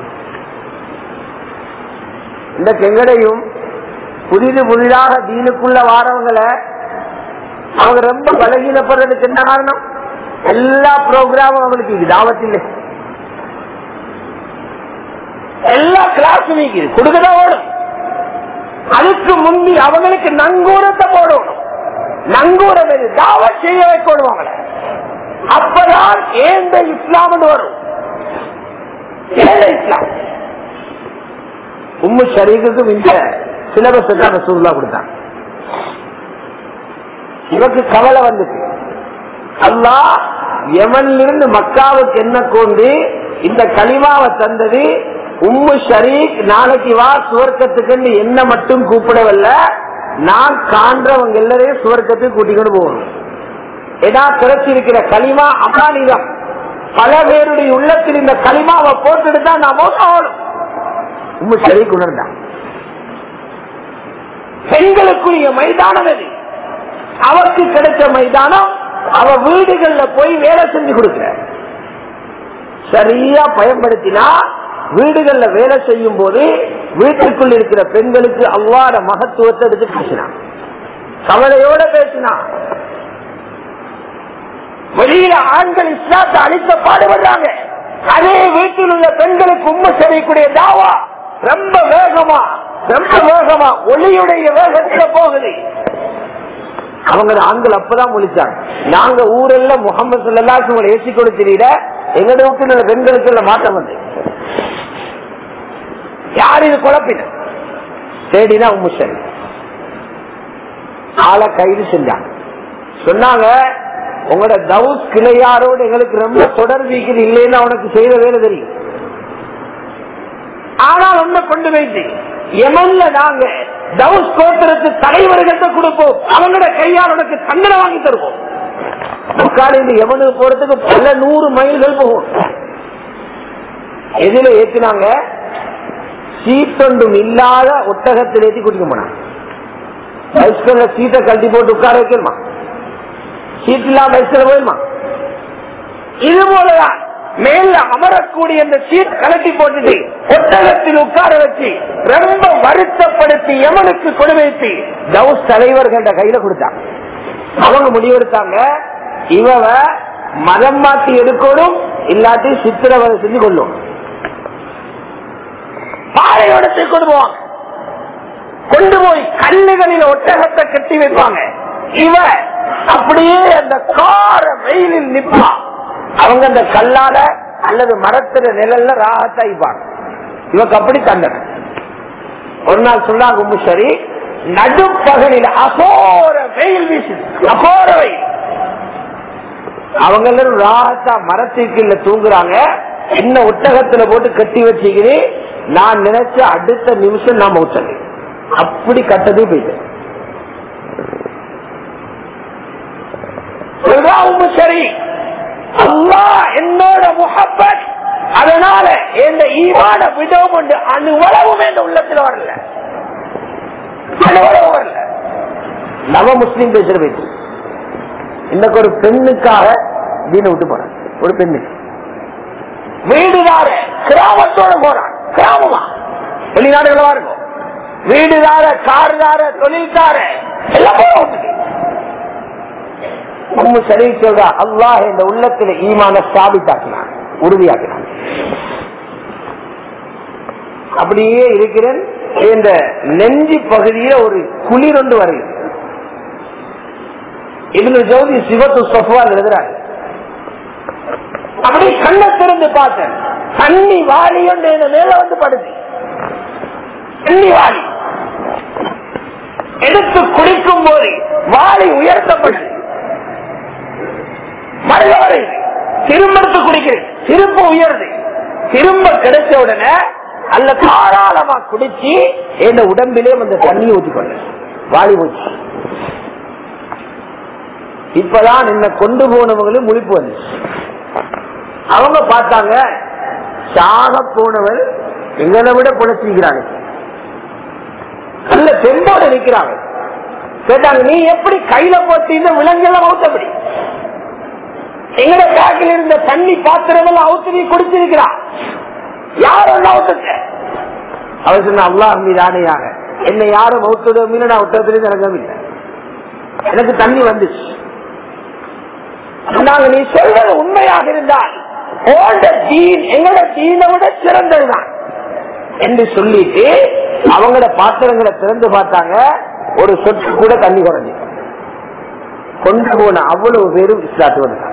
இந்த கெங்கடையும் புதிது புதிதாக தீனுக்குள்ள வாரவங்களை அவங்க ரொம்ப பலகீனப்படுறதுக்கு என்ன காரணம் எல்லா ப்ரோக்ராமும் அவங்களுக்கு இது தாவத்தில் எல்லா கிளாஸும் இருக்குது கொடுக்கதான் ஓடும் அதுக்கு முந்தி அவங்களுக்கு நங்கூரத்தை போடணும் நங்கூரம் எது தாவத் செய்ய வைக்கணும் அவங்கள அப்பதான் ஏந்த இஸ்லாம் வரும் ஏந்த இஸ்லாம் உம்மு ஷரீஃபுக்கும் இந்த சிலபஸ் தான் ரசூல்லா கொடுத்தாங்க இவருக்கு கவலை வந்துச்சு அல்லாஹ் யமன்ல இருந்து மக்காவுக்கு என்ன கொண்டு இந்த களிமாவை தந்தது உம்மு ஷரீக் நாளைக்கு வா சுவர்க்கத்துக்கு என்ன மட்டும் கூப்பிடவில்ல நான் காண்றவங்க எல்லாரையும் சுவர்க்கத்துக்கு கூட்டிக்கொண்டு போகணும் ஏதா கிடைச்சிருக்கிற களிமா அமானிதம் பல பேருடைய உள்ளத்தில் இந்த களிமாவை போட்டுட்டு தான் நான் மோசம் உம்மு ஷரீக் உணர்ந்தான் பெண்களுக்குரிய மைதானம் எது அவருக்கு கிடைச்ச மைதானம் அவ வீடுகள்ல போய் வேலை செஞ்சு கொடுக்கிற சரியா பயன்படுத்தினா வீடுகள்ல வேலை செய்யும் போது வீட்டுக்குள் இருக்கிற பெண்களுக்கு அவ்வாற மகத்துவத்தை எடுத்து பேசினான் கவலையோட பேசினான் வெளியில ஆண்கள் இஸ்லாத்தை அழித்த பாடுபடுறாங்க அதே வீட்டில் உள்ள பெண்களுக்கு உண்மை செய்யக்கூடிய தாவா ரொம்ப வேகமா ரொம்ப வேகமா ஒளியுடைய வேகத்துல போகுது அவங்க ஆண்கள் அப்பதான் முழிச்சாங்க நாங்க ஊரெல்லாம் முகமது சொல்லலாக்கு உங்களை ஏசி கூட தெரியல எங்கட வீட்டில் உள்ள பெண்களுக்கு உள்ள மாற்றம் வந்து யார் இது குழப்பின தேடினா உம்மு சரி ஆளை கைது செஞ்சாங்க சொன்னாங்க உங்களோட தவுஸ் கிளையாரோடு எங்களுக்கு ரொம்ப தொடர்பு இருக்குது இல்லைன்னு அவனுக்கு செய்த வேலை தெரியும் ஆனால் ஒண்ணு கொண்டு வைத்து எமன்ல நாங்க தவுஸ் கோத்திரத்து தலைவர்கள்ட்ட கொடுப்போம் அவங்களோட கையால் உனக்கு தண்டனை வாங்கி தருவோம் முக்காலிந்து எவனுக்கு போறதுக்கு பல நூறு மைல்கள் போகும் எதுல ஏத்தினாங்க சீட்டொன்றும் இல்லாத ஒட்டகத்தில் ஏற்றி கூட்டிக்க போனாங்க பைஸ்கல்ல சீட்டை கழட்டி போட்டு உட்கார வைக்கணுமா சீட் இல்லாம பைஸ்கல்ல போயிருமா இது போலதான் மேல அமரக்கூடிய இந்த சீட் கலட்டி போட்டுட்டு ஒட்டகத்தில் உட்கார வச்சு ரொம்ப வருத்தப்படுத்தி எவனுக்கு கொடு வைத்து தவுஸ் தலைவர்கள கையில கொடுத்தாங்க அவங்க முடிவெடுத்தாங்க இவவ மதம் மாத்தி எடுக்கணும் இல்லாட்டி சித்திரவதை செஞ்சு கொள்ளும் பாறையோட கொண்டு போவாங்க கொண்டு போய் கல்லுகளில் ஒட்டகத்தை கட்டி வைப்பாங்க இவ அப்படியே அந்த கார வெயிலில் நிப்பா அவங்க அந்த கல்லால அல்லது மரத்துல நிழல்ல ராகத்தாய்ப்பாங்க இவக்கு அப்படி தண்டனை ஒரு நாள் சொன்னாங்க உம்மு சரி நடுப்பகலில் அகோர வெயில் வீசுது அகோர வெயில் அவங்க எல்லாரும் ராகத்தா மரத்துக்குள்ள தூங்குறாங்க என்ன ஒட்டகத்துல போட்டு கட்டி வச்சுக்கிறே நான் நினைச்ச அடுத்த நிமிஷம் நான் மௌத்தது அப்படி கட்டதே போயிட்டு சரி அல்லா என்னோட முகப்பத் அதனால இந்த ஈவான விடவும் உண்டு அணுவளவும் என்ற உள்ளத்தில் வரல அணுவளவு வரல நவ முஸ்லீம் பேசுற பேச்சு இன்னைக்கு ஒரு பெண்ணுக்காக தீன விட்டு போறான் ஒரு பெண்ணுக்கு வீடுதார கிராமத்தோட போறான் கிராமமா வெளிநாடுகளா இருக்கும் வீடுதார கார்தார தொழில்தார எல்லாம் போற விட்டுட்டு உம்மு சரி சொல்ற அல்லாஹ் இந்த உள்ளத்துல ஈமான ஸ்தாபித்தாக்கினான் உறுதியாக்கினான் அப்படியே இருக்கிறேன் இந்த நெஞ்சி பகுதியில ஒரு குளிர் ஒன்று வருகிறது இவனு ஜோதி சிவத்து சொஃபால் எழுதுறாங்க அப்படி கண்ணை திறந்து பார்த்தேன் தண்ணி வாரி ஒன்று என் மேல வந்து படுது தண்ணி வாரி எடுத்து குடிக்கும் போது வாரி உயர்த்தப்படுது மறுவாரி திரும்ப எடுத்து குடிக்கிறேன் திரும்ப உயருது திரும்ப கிடைச்ச உடனே அல்ல தாராளமா குடிச்சு என் உடம்பிலே அந்த தண்ணியை ஊற்றிக்கொள்ள வாலி ஊற்றி இப்பதான் என்ன கொண்டு போனவங்களும் முழிப்பு வந்துச்சு அவங்க பார்த்தாங்க சாக போனவள் எங்களை விட புழைச்சிக்கிறாங்க நல்ல தெம்போட நிக்கிறாங்க கேட்டாங்க நீ எப்படி கையில போட்டீங்க விலங்கெல்லாம் அவுத்தபடி எங்கட பேக்கில் இருந்த தண்ணி பாத்திரம் எல்லாம் அவுத்து நீ குடிச்சிருக்கிறா யாரும் அவுத்த அவர் சொன்ன அல்லாஹ் மீது ஆணையாக என்னை யாரும் அவுத்ததோ மீன நான் விட்டதிலிருந்து இறங்கவில்லை எனக்கு தண்ணி வந்துச்சு நாங்க நீ சொல்வது உண்மையாக இருந்தால் ஓண்ட தீன் எங்களோட தீனை விட சிறந்ததுதான் என்று சொல்லிட்டு அவங்களோட பாத்திரங்களை திறந்து பார்த்தாங்க ஒரு சொட்டு கூட தண்ணி குறைஞ்சி கொண்டு போன அவ்வளவு பேரும் இஸ்லாத்து வந்தாங்க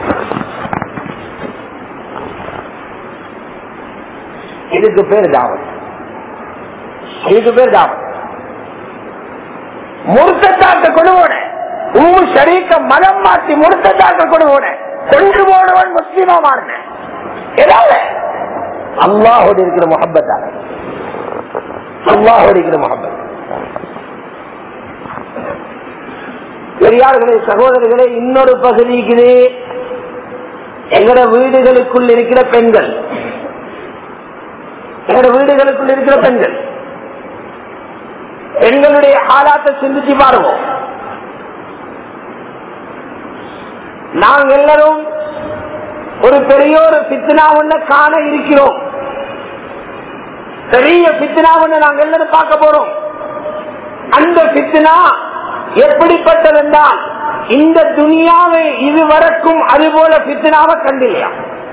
இதுக்கு பேர் தாவத் இதுக்கு பேர் தாவத் முருத்தத்தாக்க கொடுவோட உம்மு ஷரீக்க மதம் மாற்றி முருத்தத்தாக்க கொடுவோட கொண்டு போனவன் முஸ்லீமா மாறின ஏதாவது அல்லாஹோடு இருக்கிற முகப்பத்தால அல்லாஹோடு இருக்கிற முகப்பத் பெரியார்களே சகோதரர்களே இன்னொரு பகுதிக்கு எங்கட வீடுகளுக்குள் இருக்கிற பெண்கள் எங்கட வீடுகளுக்குள் இருக்கிற பெண்கள் பெண்களுடைய ஆளாத்தை சிந்திச்சு பாருவோம் நாங்கள் எல்லாரும் ஒரு பெரிய ஒரு பித்னா ஒண்ண காண இருக்கிறோம் பெரிய பித்னா ஒண்ணு நாங்கள் எல்லாரும் பார்க்க போறோம் அந்த பித்னா எப்படிப்பட்டதென்றால் இந்த துனியாவை இதுவரைக்கும் அதுபோல பித்தனாக கண்டில்லையா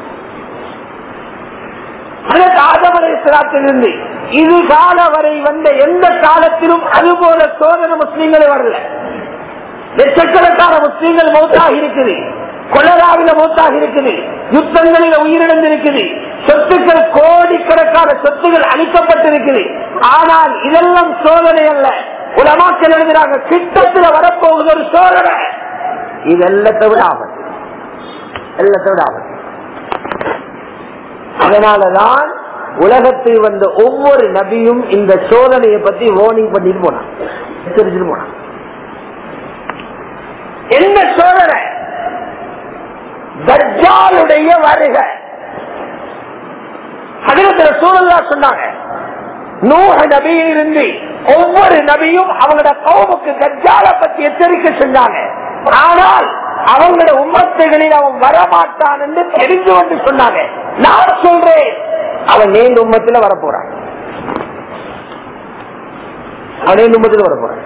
அதற்கு ஆதமரத்திலிருந்து இது கால வரை வந்த எந்த காலத்திலும் அதுபோல சோதனை முஸ்லீம்களே வரல லட்சக்கணக்கான முஸ்லீம்கள் மௌத்தாக இருக்குது கொலராவில மௌத்தாக இருக்குது யுத்தங்களில் உயிரிழந்திருக்குது சொத்துக்கள் கோடிக்கணக்கான சொத்துகள் அளிக்கப்பட்டிருக்குது ஆனால் இதெல்லாம் சோதனை அல்ல உலமாக்கள் எழுதுறாங்க கிட்டத்தில் வரப்போகுது ஒரு சோதனை இது எல்லாத்தை விட ஆபத்து எல்லாத்தை விட ஆபத்து அதனாலதான் உலகத்தில் வந்த ஒவ்வொரு நபியும் இந்த சோதனையை பத்தி வார்னிங் பண்ணிட்டு போனான் எச்சரிச்சுட்டு போனான் என்ன சோதனை தஜ்ஜாலுடைய வருக அதிரத்துல சூழலா சொன்னாங்க நூக நபியிலிருந்து ஒவ்வொரு நபியும் அவங்களோட கவுமுக்கு தஜ்ஜாலை பத்தி எச்சரிக்கை செஞ்சாங்க ஆனால் அவங்களோட உம்மத்தைகளில் அவன் வரமாட்டான் என்று தெரிஞ்சு வந்து சொன்னாங்க நான் சொல்றேன் அவன் நீண்ட உம்மத்துல வரப்போறான் அவன் நீண்ட உம்மத்துல வரப்போறான்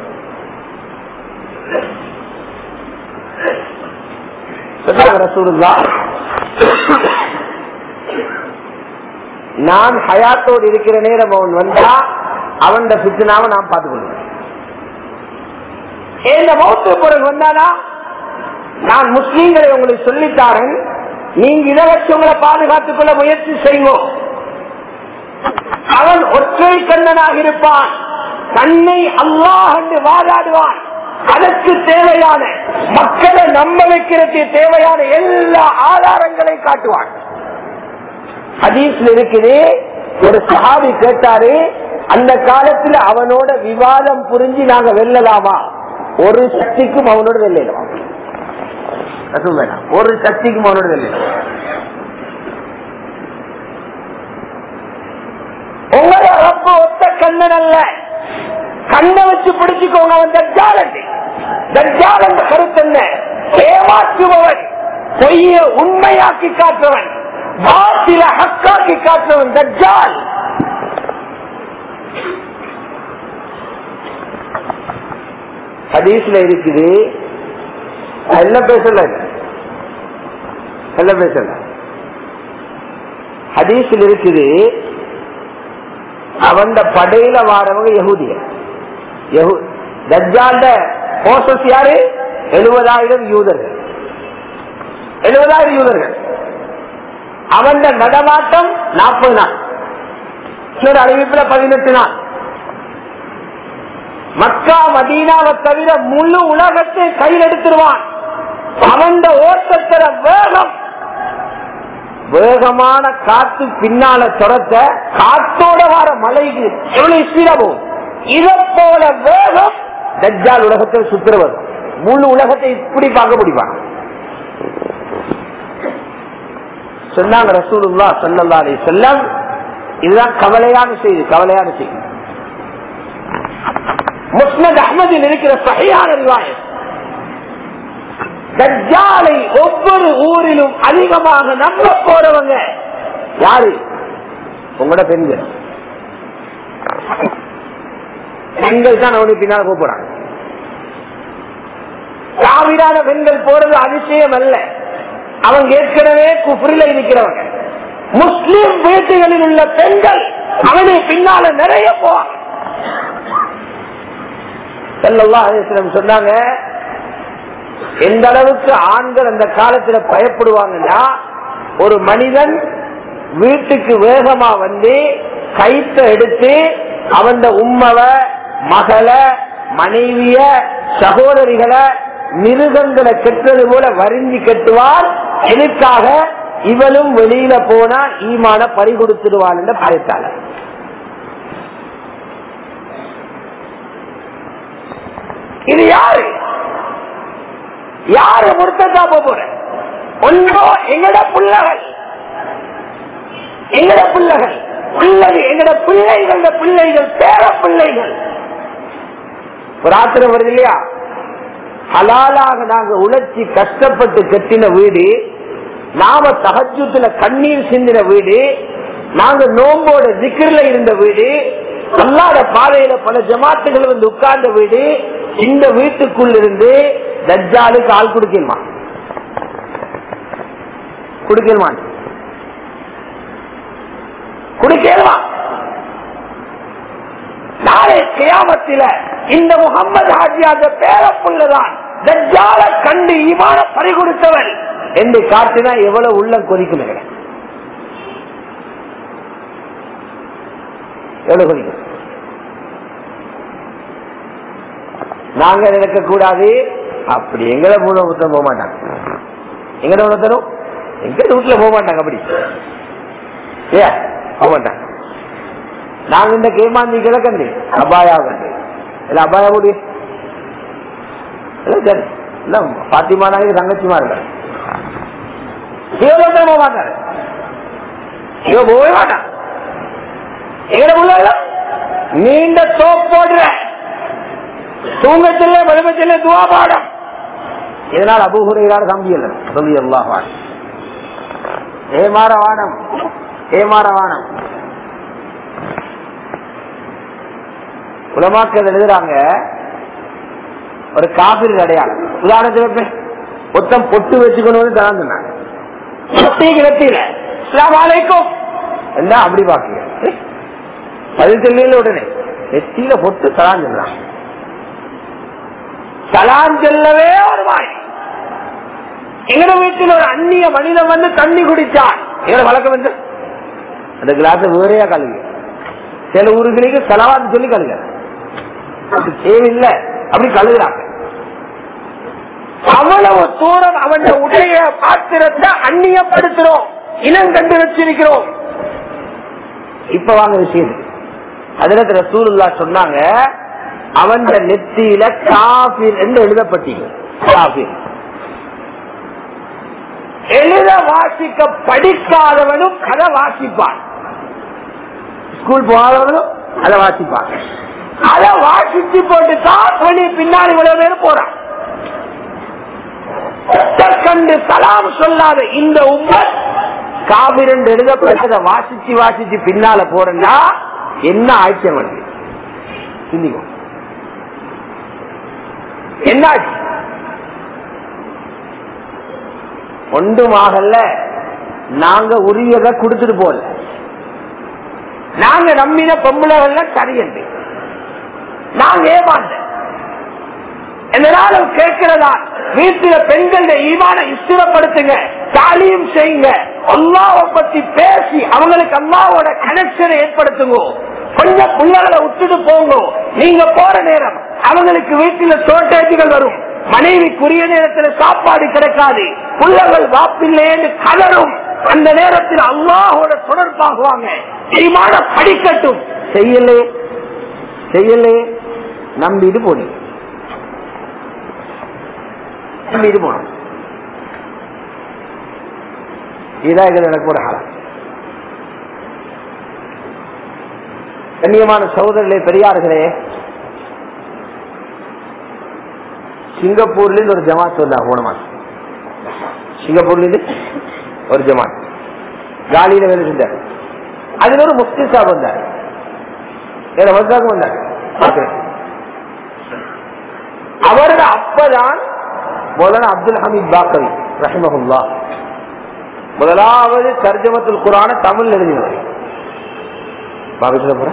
நான் ஹயாத்தோடு இருக்கிற நேரம் அவன் வந்தா அவன் பித்தனாவை நான் பார்த்துக்கொள்வேன் இந்த மௌத்து பிறகு வந்தானா நான் முஸ்லீம்களை உங்களுக்கு சொல்லித்தாரன் நீங்க இதை வச்சு உங்களை பாதுகாத்துக் கொள்ள முயற்சி செய்வோம் அவன் ஒற்றை கண்ணனாக இருப்பான் தன்னை அல்லாஹ் என்று வாதாடுவான் அதற்கு தேவையான மக்களை நம்ப வைக்கிறதுக்கு தேவையான எல்லா ஆதாரங்களை காட்டுவான் ஹதீஸ்ல இருக்குது ஒரு சஹாபி கேட்டாரு அந்த காலத்துல அவனோட விவாதம் புரிஞ்சு நாங்க வெல்லலாமா ஒரு சக்திக்கும் அவனோட வெல்லலாம் ஒரு சக்திக்கும் அவனோட வெல்லலாம் உங்களை ரொம்ப ஒத்த கண்ணன் அல்ல கண்ணை வச்சு பிடிச்சுக்கோங்க அவன் தஜ்ஜாலண்டு தஜ்ஜால் என்ற கருத்து என்ன ஏமாற்றுபவன் பொய்ய உண்மையாக்கி காட்டுறவன் பாத்தில ஹக்காக்கி காட்டுறவன் தஜ்ஜால் ஹதீஸ்ல இருக்குது எல்லாம் பேசல எல்லாம் பேசல ஹதீஸ்ல இருக்குது அவன் படையில வாரவங்க யகுதிய தஜ்ஜாண்ட போசஸ் யாரு எழுபதாயிரம் யூதர்கள் எழுபதாயிரம் யூதர்கள் அவன் நடமாட்டம் நாற்பது நாள் இன்னொரு அறிவிப்புல பதினெட்டு நாள் மக்கா மதீனாவை தவிர முழு உலகத்தை கையில் எடுத்துருவான் அவன் ஓட்டத்திற வேகம் வேகமான காத்து பின்னால துரத்த காத்தோட வர மலைக்கு எவ்வளவு ஸ்பீடா போகும் இதை போல வேகம் தஜ்ஜால் உலகத்தில் சுத்துறது முழு உலகத்தை இப்படி பார்க்க முடிப்பாங்க சொன்னாங்க ரசூலுல்லா சல்லல்லா அலி செல்லம் இதுதான் கவலையான செய்தி கவலையான செய்தி முஸ்னத் அஹமதில் இருக்கிற சகையான ரிவாயத் தஜ்ஜாலை ஒவ்வொரு ஊரிலும் அதிகமாக நம்ப போறவங்க யாரு உங்களோட பெண்கள் பெண்கள் தான் அவனுக்கு பின்னால் போறாங்க காவிரான பெண்கள் போறது அதிசயம் அல்ல அவங்க ஏற்கனவே குஃப்ரில இருக்கிறவங்க முஸ்லிம் வீட்டுகளில் உள்ள பெண்கள் அவனை பின்னால நிறைய போவாங்க சொன்னாங்க எந்த அளவுக்கு ஆண்கள் அந்த காலத்துல பயப்படுவாங்கன்னா ஒரு மனிதன் வீட்டுக்கு வேகமா வந்து கைத்த எடுத்து அவன் உம்மவ மகள மனைவிய சகோதரிகளை மிருகங்களை கெட்டது போல வரிஞ்சு கட்டுவார் எதுக்காக இவளும் வெளியில போனா ஈமான பறி கொடுத்துடுவாள் என்ற பயத்தால இது யாரு யாரு முறுத்தா போற ஒன்றோ எங்கட பிள்ளைகள் எங்கட பிள்ளைகள் பிள்ளை எங்கட பிள்ளைகள பிள்ளைகள் பேர பிள்ளைகள் ராத்திரம் வருது இல்லையா ஹலாலாக நாங்க உழைச்சி கஷ்டப்பட்டு கட்டின வீடு நாம தகஜத்துல கண்ணீர் சிந்தின வீடு நாங்க நோம்போட திக்கிரில இருந்த வீடு அல்லாத பாதையில பல ஜமாத்துகள் வந்து உட்கார்ந்த வீடு இந்த வீட்டுக்குள் இருந்து தஜ்ஜாலுக்கு ஆள் கொடுக்கணுமா கொடுக்கணுமா கொடுக்கணுமா நாளை கியாமத்தில இந்த முகமது ஹாஜியாக பேரப்புள்ளதான் தஜ்ஜால கண்டு ஈமான பறிகொடுத்தவன் என்று காட்டினா எவ்வளவு உள்ளம் கொதிக்கும் எனக்கு எவ்வளவு கொதிக்கும் நாங்க நினைக்க கூடாது அப்படி எங்கட மூணு ஒருத்தரும் போக மாட்டாங்க எங்கட ஒருத்தரும் எங்க வீட்டுல போக மாட்டாங்க அப்படி ஏ போக மாட்டாங்க நாங்க இந்த கேமாந்தி கிழக்கண்டு அபாயா கண்டு இல்ல அபாயா முடி இல்ல சரி இல்ல பாத்திமா நாளைக்கு தங்கச்சிமா இருக்காரு இவன் போக மாட்டாரு இவன் போகவே மாட்டான் எங்கட உள்ள நீண்ட சோப் போடுற தூங்கத்தில்ல வலிமத்தில்ல துவா பாடம் இதனால் அபூஹுரையார் தம்பியல்ல சொல்லி எல்லாம் ஏமாற வானம் ஏமாற வானம் உலமாக்கள் எழுதுறாங்க ஒரு காபிரி அடையாளம் உதாரணத்துக்கு மொத்தம் பொட்டு வச்சுக்கணும்னு தரான் சொன்னாங்க பொட்டி கிடத்தில அலைக்கும் என்ன அப்படி பாக்குங்க பதில் தெரியல உடனே நெத்தியில பொட்டு தரான் சொல்றான் தலான் செல்லவே ஒரு வாய் எங்கட வீட்டில் ஒரு அந்நிய மனிதன் வந்து தண்ணி குடிச்சான் எங்கட வழக்கம் வந்து அந்த கிளாஸ் வேறையா கழுகு சில ஊர்களுக்கு செலவாத்து சொல்லி கழுக அது தேவையில்லை அப்படி கழுகுறாங்க அவ்வளவு தூரம் அவன் உடைய பாத்திரத்தை அந்நியப்படுத்துறோம் இனம் கண்டு வச்சிருக்கிறோம் இப்ப வாங்க விஷயம் அதுல ரசூலுல்லா சொன்னாங்க அவன் நெத்தியில காபிர் என்று எழுதப்பட்டீங்க காபிர் எழுத வாசிக்க படிக்காதவனும் அதை வாசிப்பான் ஸ்கூல் போகாதவனும் அதை வாசிப்பான் அதை வாசிச்சு போட்டு தான் வெளியே பின்னாடி இவ்வளவு பேர் போறான் கண்டு சலாம் சொல்லாத இந்த உம்மர் காபிர் என்று எழுதப்பட்டதை வாசிச்சு வாசிச்சு பின்னால போறா என்ன ஆட்சியம் வருது சிந்திக்கும் என்னாச்சு ஒன்றுமாகல நாங்க உரியதை கொடுத்துட்டு போல நாங்க நம்பின பொம்பளைகள்ல சரியண்டு நாங்க ஏமாந்த என்னாலும் கேட்கிறதா வீட்டுல பெண்கள ஈமான இஸ்திரப்படுத்துங்க தாலியும் செய்யுங்க அல்லாவை பத்தி பேசி அவங்களுக்கு அல்லாவோட கனெக்ஷனை ஏற்படுத்துங்க கொஞ்சம் பிள்ளைகளை விட்டுட்டு போங்க நீங்க போற நேரம் அவங்களுக்கு வீட்டுல ஷோர்டேஜுகள் வரும் மனைவிக்குரிய நேரத்தில் சாப்பாடு கிடைக்காது பிள்ளைகள் வாப்பில்லைன்னு கலரும் அந்த நேரத்தில் அல்லாஹோட தொடர்பாகுவாங்க ஈமான படிக்கட்டும் செய்யலே செய்யலே நம்பிட்டு போனீங்க நம்பிட்டு போனோம் இதான் இது எனக்கு ஒரு காலம் கண்ணியமான சகோதரர்களே பெரியார்களே சிங்கப்பூர்ல இருந்து ஒரு ஜமாத் வந்தா போன மாசம் சிங்கப்பூர்ல இருந்து ஒரு ஜமாத் காலியில வேலை செஞ்சார் அதுல ஒரு முஃப்தி சாப் வந்தார் வேற வந்தாங்க வந்தார் பார்க்கிறேன். அவரோட அப்பதான் மௌலானா அப்துல் ஹமீத் பாக்கவி ரஹிமஹுல்லா முதலாவது தர்ஜமத்துல் குரான தமிழ் எழுதினவர் பாபித்துல போற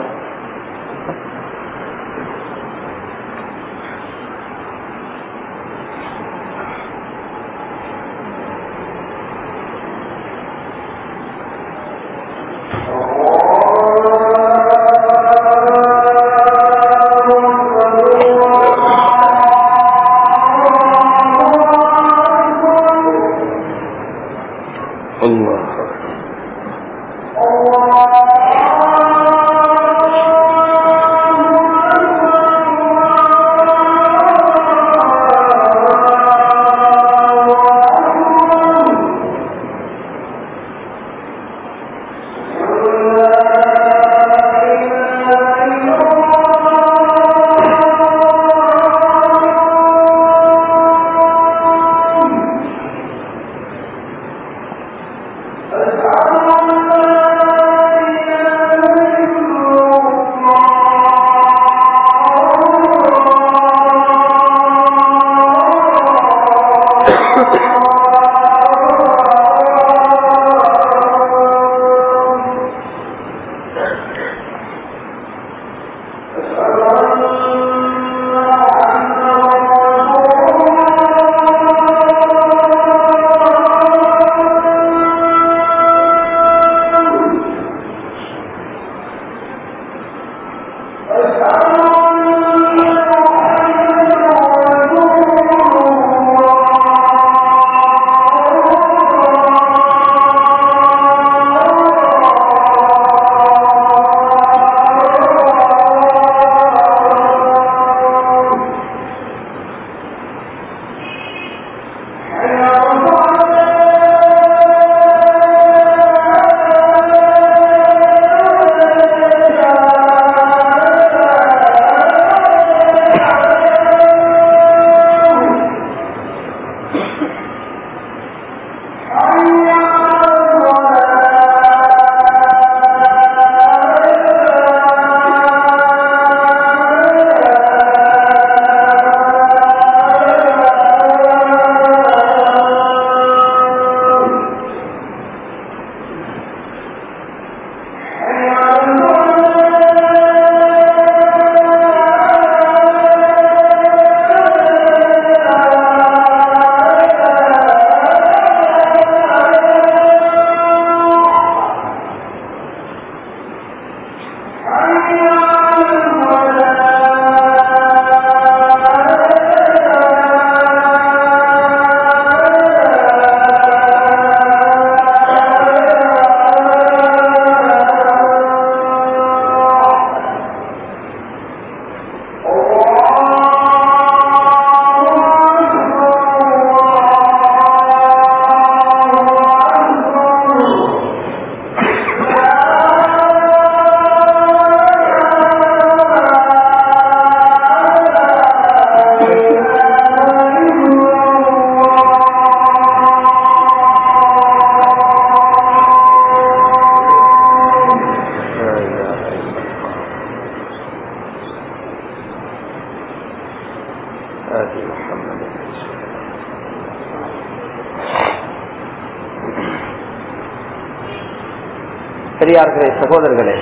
பெரியார்களே சகோதரர்களே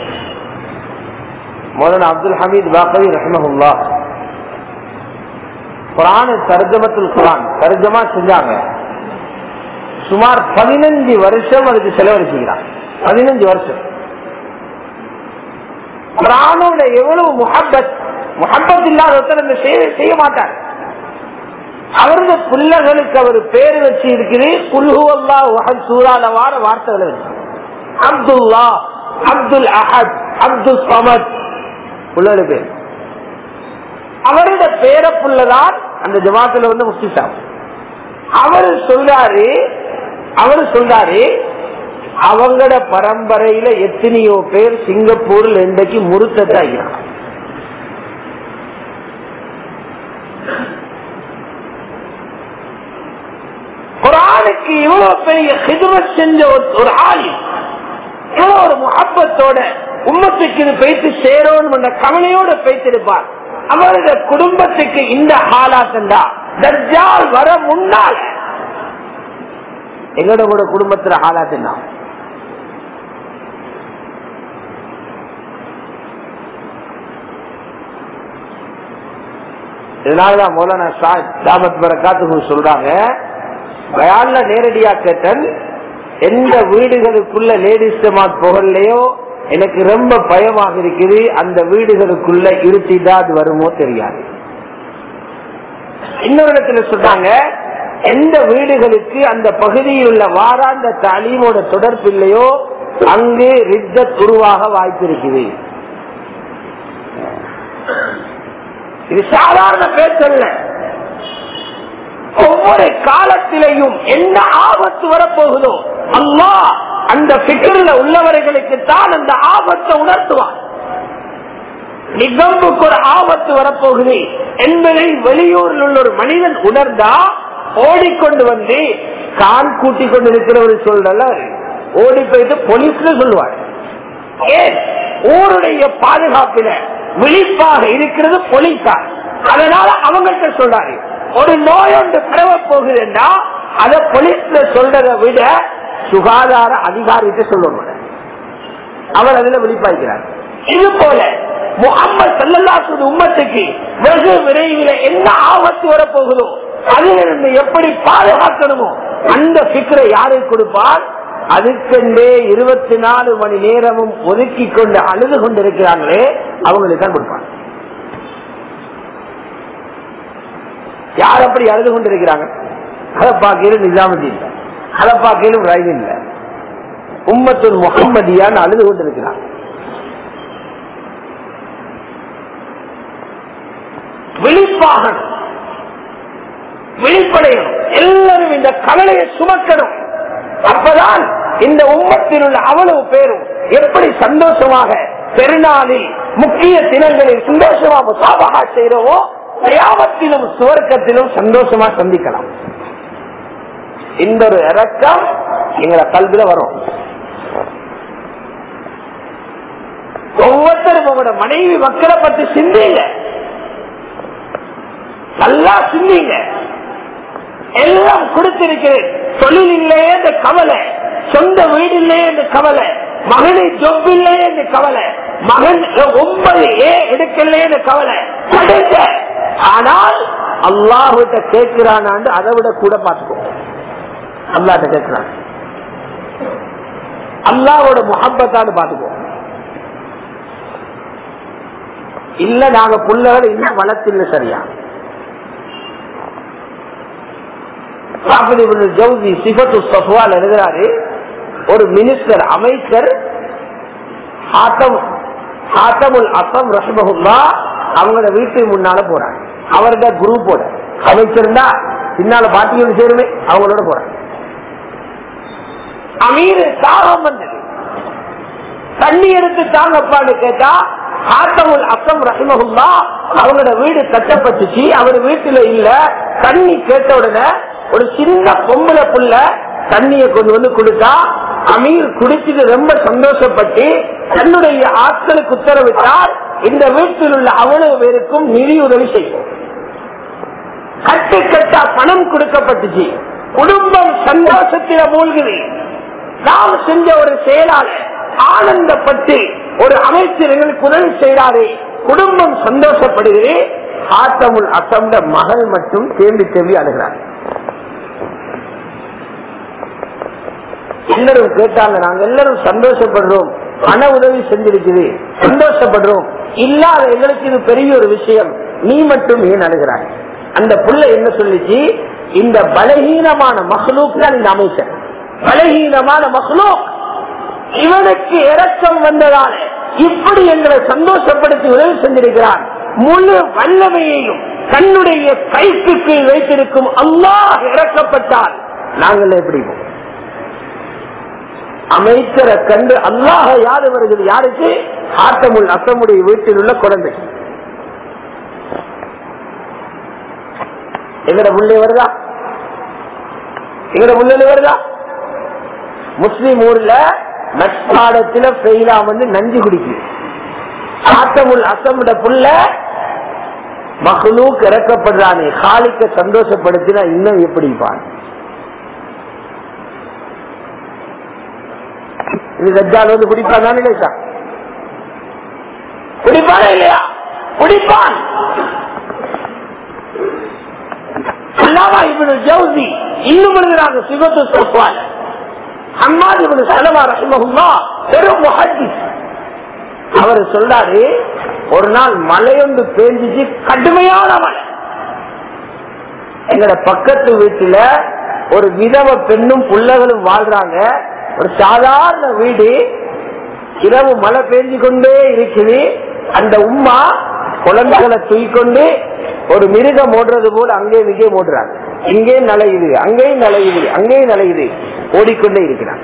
மௌலானா அப்துல் ஹமீத் பாக்கவி ரஹமஹுல்லா குரான் தர்ஜமத்துல் குரான் தர்ஜமா செஞ்சாங்க சுமார் பதினஞ்சு வருஷம் அதுக்கு செலவழிச்சுக்கிறான் பதினஞ்சு வருஷம் குரானோட எவ்வளவு முஹப்பத் முஹப்பத் இல்லாத ஒருத்தர் இந்த சேவை செய்ய மாட்டார் அவரது பிள்ளைகளுக்கு அவர் பேர் வச்சு இருக்குது குல்ஹுவல்லா வஹத் சூறால வார வார்த்தைகளை வச்சு அப்துல்லா அப்துல் அஹத் அப்துல் சமத் புள்ளோட பேர் அவரோட பேர புள்ளதான் அந்த ஜமாத்துல வந்து முஃப்தி சாப் அவரு சொல்றாரு அவரு சொல்றாரு அவங்களோட பரம்பரையில எத்தனையோ பேர் சிங்கப்பூர்ல இன்றைக்கு முருத்தத்தாகிறான் குரானுக்கு இவ்வளவு பெரிய ஹிதுமத் செஞ்ச ஒரு- ஒரு ஆளி இவ்வளவு ஒரு முகப்பத்தோட உம்மத்துக்கு இது பேச்சு சேரோன்னு என்ற கவலையோட பேசிருப்பார் அவருடைய குடும்பத்துக்கு இந்த ஹாலாத்தண்டா தர்ஜால் வர முன்னால் எங்களோட கூட குடும்பத்துல ஹாலாத்துனா இதனாலதான் மௌலானா ஷாத் தாமத் பரகாத்து சொல்றாங்க பயான்ல நேரடியா கேட்டன் எந்த வீடுகளுக்குள்ள லேடிஸ் ஜமாத் புகழ்லையோ எனக்கு ரொம்ப பயமாக இருக்குது அந்த வீடுகளுக்குள்ள இருட்டிதான் அது வருமோ தெரியாது இன்னொரு இடத்துல சொல்றாங்க எந்த வீடுகளுக்கு அந்த பகுதியில் உள்ள வாராந்த தாலீமோட தொடர்பு இல்லையோ அங்கு ரித்தத் உருவாக வாய்ப்பு இருக்குது இது சாதாரண பேச்சல்ல ஒவ்வொரு காலத்திலையும் என்ன ஆபத்து வரப்போகுதோ அல்லாஹ் அந்த பிக்கர்ல உள்ளவர்களுக்கு தான் அந்த ஆபத்தை உணர்த்துவான் நிகம்புக்கு ஒரு ஆபத்து வரப்போகுது என்பதை வெளியூரில் உள்ள ஒரு மனிதன் உணர்ந்தா ஓடிக்கொண்டு வந்து கான் கூட்டிக் கொண்டு இருக்கிறவர் சொல்றல ஓடி போயிட்டு போலீஸ்ல சொல்லுவார் ஏன் ஊருடைய பாதுகாப்பில விழிப்பாக இருக்கிறது போலீசார் அதனால அவங்கள்ட்ட சொல்றாரு ஒரு நோய் ஒன்று பரவ போகுதுன்னா அத போலீஸ்ல சொல்றதை விட சுகாதார அதிகாரிகிட்ட சொல்லணும் அவர் அதுல வெளிப்பாய்க்கிறார் இது போல முகமது சல்லல்லாசு உம்மத்துக்கு வெகு விரைவில் என்ன ஆபத்து வரப்போகுதோ அதிலிருந்து எப்படி பாதுகாக்கணுமோ அந்த பிக்கரை யாருக்கு கொடுப்பார் அதுக்கெண்டே இருபத்தி நாலு மணி நேரமும் ஒதுக்கி கொண்டு அழுது கொண்டிருக்கிறாங்களே அவங்களுக்கு தான் கொடுப்பாங்க யார் அப்படி அழுது கொண்டிருக்கிறாங்க அதை பார்க்கலும் நிஜாமுதீன் அதை பார்க்கலும் ரயில் இல்லை உம்மத்துல் முகம்மதியான்னு அழுது கொண்டிருக்கிறாங்க விழிப்பாகணும் விழிப்படையணும் எல்லாரும் இந்த கவலையை சுமக்கணும் அப்பதான் இந்த உம்மத்தில் உள்ள அவ்வளவு பேரும் எப்படி சந்தோஷமாக பெருநாளில் முக்கிய தினங்களில் சந்தோஷமா முசாபகா செய்யறோமோ தயாமத்திலும் சுவர்க்கத்திலும் சந்தோஷமா சந்திக்கலாம் இந்த ஒரு இறக்கம் எங்களை கல்வில வரும் ஒவ்வொருத்தரும் உங்களோட மனைவி மக்களை பற்றி சிந்திங்க நல்லா சிந்திங்க எல்லாம் கொடுத்திருக்கிறேன் தொழில் இல்லையே இந்த கவலை சொந்த வீடு இல்லையே இந்த கவலை மகனை ஜொப் இல்லையே இந்த கவலை மகன் ஒன்பது ஏ எடுக்கலையே இந்த கவலை கிடைக்க ஆனால் அல்லாஹிட்ட கேட்கிறானாண்டு அதை விட கூட பார்த்துக்கோ அல்லாட்ட கேட்கிறான் அல்லாவோட முகப்பத்தான்னு பார்த்துக்கோ இல்ல நாங்க புள்ளகள் இன்னும் வளர்த்தில்ல சரியா ஜவுதி சிபத்து சஃப்வால் எழுதுறாரு ஒரு மினிஸ்டர் அமைச்சர் ஹாத்தமுல் அசம் ரஹ்மஹுல்லா அவங்களோட வீட்டு முன்னால போறாங்க அவரோட குரூப்போட அமைச்சர் தான் பின்னால பாட்டியோடு சேருமே அவங்களோட போறாங்க அமீர் தாகம் வந்தது தண்ணி எடுத்து தாங்கப்பான்னு கேட்டா ஹாத்தமுல் அசம் ரஹ்மஹுல்லா அவங்களோட வீடு கட்டப்பட்டுச்சு அவர் வீட்டுல இல்ல தண்ணி கேட்ட உடனே ஒரு சின்ன பொம்பளை புள்ள தண்ணியை கொண்டு வந்து கொடுத்தா அமீர் குடிச்சது ரொம்ப சந்தோஷப்பட்டு தன்னுடைய ஆட்களுக்கு உத்தரவிட்டார் இந்த வீட்டில் உள்ள அவ்வளவு பேருக்கும் நிதி உதவி செய்யும் கட்டு கட்டா பணம் கொடுக்கப்பட்டுச்சு குடும்பம் சந்தோஷத்தில மூழ்குது நாம் செஞ்ச ஒரு செயலாளர் ஆனந்தப்பட்டு ஒரு அமைச்சர் எங்களுக்கு உதவி செய்கிறாரே குடும்பம் சந்தோஷப்படுகிறது ஆத்தமுல் அசம்ட மகள் மட்டும் தேம்பி தேம்பி அழுகிறார் எல்லாரும் கேட்டாங்க நாங்க எல்லாரும் சந்தோஷப்படுறோம் பண உதவி செஞ்சிருக்குது சந்தோஷப்படுறோம் இல்லாத எங்களுக்கு இது பெரிய ஒரு விஷயம் நீ மட்டும் ஏன் அழுகிறாய் அந்த புள்ள என்ன சொல்லிச்சு இந்த பலகீனமான மகளூக் தான் இந்த அமைச்சர் பலகீனமான மகளூக் இவனுக்கு இறக்கம் வந்ததால இப்படி எங்களை சந்தோஷப்படுத்தி உதவி செஞ்சிருக்கிறான் முழு வல்லமையையும் தன்னுடைய கைக்கு வைத்திருக்கும் அல்லாஹ் இறக்கப்பட்டால் நாங்கள் எப்படி அமைச்சரை கண்டு அல்லாஹ யாரு வருகிறது யாருக்கு ஆட்டமுள் அசமுடைய வீட்டில் உள்ள குழந்தை எங்கட முள்ளே வருதா எங்கட முள்ளே வருதா முஸ்லிம் ஊர்ல நட்பாடத்துல பெயிலா வந்து நஞ்சு குடிக்குது ஆட்டமுள் அசமுட புள்ள மகளூக்கு இறக்கப்படுறானே காலிக்க சந்தோஷப்படுத்தினா இன்னும் எப்படிப்பான் இது கஜால் வந்து குடிப்பான் தானே இல்லையா குடிப்பானா இல்லையா குடிப்பான் அல்லாமா இவனு ஜவுதி இன்னும் எழுதுறாங்க சிவத்து சொல்வாங்க அம்மாது இவனு சலமா ரஹிமகுல்லா பெரும் முஹத்திஸ் அவர் சொல்றாரு ஒரு நாள் மழையொன்று பேஞ்சிச்சு கடுமையான மழை எங்கட பக்கத்து வீட்டுல ஒரு விதவ பெண்ணும் பிள்ளைகளும் வாழ்றாங்க ஒரு சாதாரண வீடு இரவு மழை பெஞ்சு கொண்டே இருக்குது அந்த உமா குழந்தைகளை தூக்கிக்கொண்டு ஒரு மிருகம் ஓடுறது போல அங்கேயும் இங்கே ஓடுறாங்க இங்கேயும் நலையுது அங்கேயும் நலையுது அங்கேயும் நலையுது ஓடிக்கொண்டே இருக்கிறான்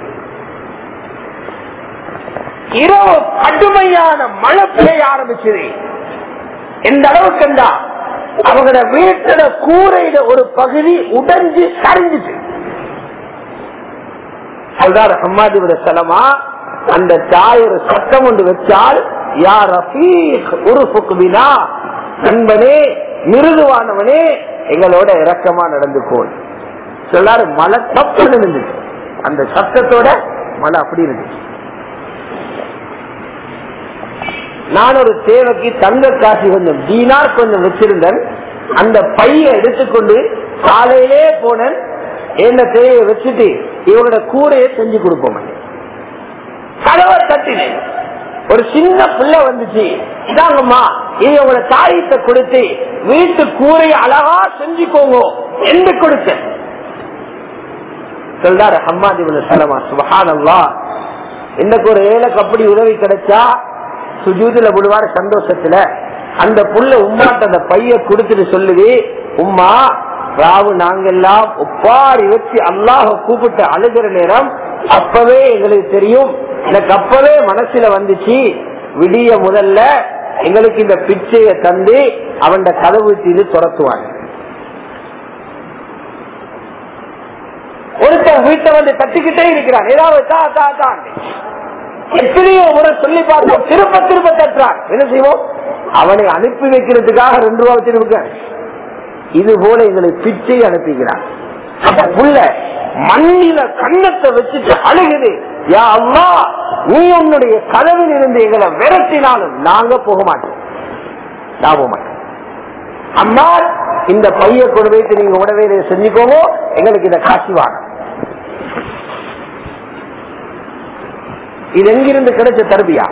இரவு கடுமையான மழை பெய்ய ஆரம்பிச்சது எந்த அளவுக்கு என்றா அவங்களோட வீட்டோட கூரையில ஒரு பகுதி உடைஞ்சு சரிஞ்சிச்சு அதுதான் ஹம்மாதிபுர சலமா அந்த தாய் ஒரு சட்டம் ஒன்று வச்சால் யார் ரஃபீக் உருஃபுக்குபினா நண்பனே மிருதுவானவனே எங்களோட இரக்கமா நடந்துக்கோள் சொல்லாரு மழை தப்புன்னு இருந்துச்சு அந்த சத்தத்தோட மழை அப்படி இருந்துச்சு நான் ஒரு தேவைக்கு தங்க காசு கொஞ்சம் தீனார் கொஞ்சம் வச்சிருந்தேன் அந்த பைய எடுத்துக்கொண்டு காலையிலே போனேன் என்ன தேவையை வச்சுட்டு இவங்களோட கூரையை செஞ்சு கொடுப்போம் கதவை தட்டினேன் ஒரு சின்ன பிள்ளை வந்துச்சு இதாங்கம்மா இது உங்களோட தாயத்தை கொடுத்து வீட்டு கூரையை அழகா செஞ்சுக்கோங்க என்று கொடுத்தேன் சொல்றாரு அம்மாதி சலமா சுபஹான் அல்லா எனக்கு ஒரு ஏழைக்கு அப்படி உதவி கிடைச்சா சுஜூதுல விடுவாரு சந்தோஷத்துல அந்த புள்ள உம்மாட்ட அந்த பைய கொடுத்துட்டு சொல்லுது உம்மா ராவு நாங்கெல்லாம் ஒப்பாரி வச்சு அல்லாஹ கூப்பிட்டு அழுகிற நேரம் அப்பவே எங்களுக்கு தெரியும் எனக்கு அப்பவே மனசுல வந்துச்சு விடிய முதல்ல எங்களுக்கு இந்த பிச்சைய தந்து அவன் கதவு தீது துரத்துவாங்க ஒருத்தன் வீட்டை வந்து தட்டிக்கிட்டே இருக்கிறான் ஏதாவது தா தா தான் எத்தனையோ முறை சொல்லி பார்த்தோம் திரும்ப திரும்ப தட்டுறான் என்ன செய்வோம் அவனை அனுப்பி வைக்கிறதுக்காக ரெண்டு ரூபா வச்சிருக்க இது போல எங்களை பிச்சை அனுப்பிக்கிறான் அந்த புள்ள மண்ணில கண்ணத்தை வச்சுட்டு அழுகுது யா அம்மா நீ உன்னுடைய கதவில் இருந்து எங்களை விரட்டினாலும் நாங்க போக மாட்டோம் நான் போக மாட்டோம் அம்மா இந்த பைய கொண்டு வைத்து நீங்க உடவே செஞ்சுக்கோங்க எங்களுக்கு இதை காட்சி வாங்க இது எங்கிருந்து கிடைச்ச தருபியா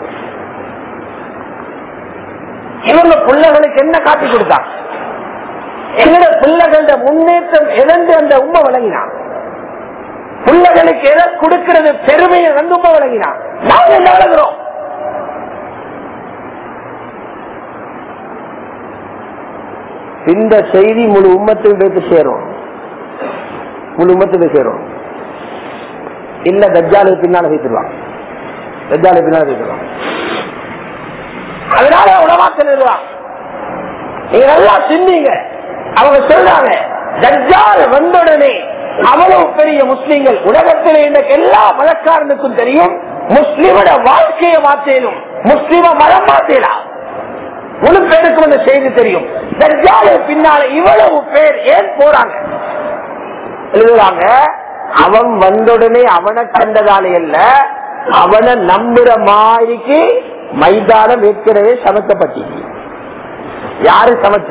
இவங்க பிள்ளைகளுக்கு என்ன காட்டி கொடுத்தாங்க எங்கட பிள்ளைகள முன்னேற்றம் எதன்று அந்த உண்மை வழங்கினான் பிள்ளைகளுக்கு எதை கொடுக்கிறது பெருமையை வந்து உண்மை வழங்கினான் நாங்க என்ன வழங்குறோம் இந்த செய்தி முழு உம்மத்துக்கு போயிட்டு சேரும் முழு உம்மத்துக்கு சேரும் இல்ல தஜ்ஜாலுக்கு பின்னால வைத்துருவான் தஜ்ஜாலுக்கு பின்னால வைத்துருவான் அதனால உலமாக்கல் இருவான் நீங்க நல்லா சிந்திங்க அவங்க சொல்றாங்க தஜ்ஜால் வந்தவுடனே அவ்வளவு பெரிய முஸ்லீம்கள் உலகத்தில் இன்னைக்கு எல்லா மதக்காரனுக்கும் தெரியும் முஸ்லிமோட வாழ்க்கையை மாற்றேனும் முஸ்லிம மரம் மாற்றலாம் முழு பேருக்கும் அந்த செய்தி தெரியும் தஜ்ஜாலு பின்னால இவ்வளவு பேர் ஏன் போறாங்க எழுதுறாங்க அவன் வந்தவுடனே அவனை கண்டதாலே அல்ல அவனை நம்புற மாதிரிக்கு மைதானம் ஏற்கனவே சமைக்கப்பட்டி யாரு சமைச்ச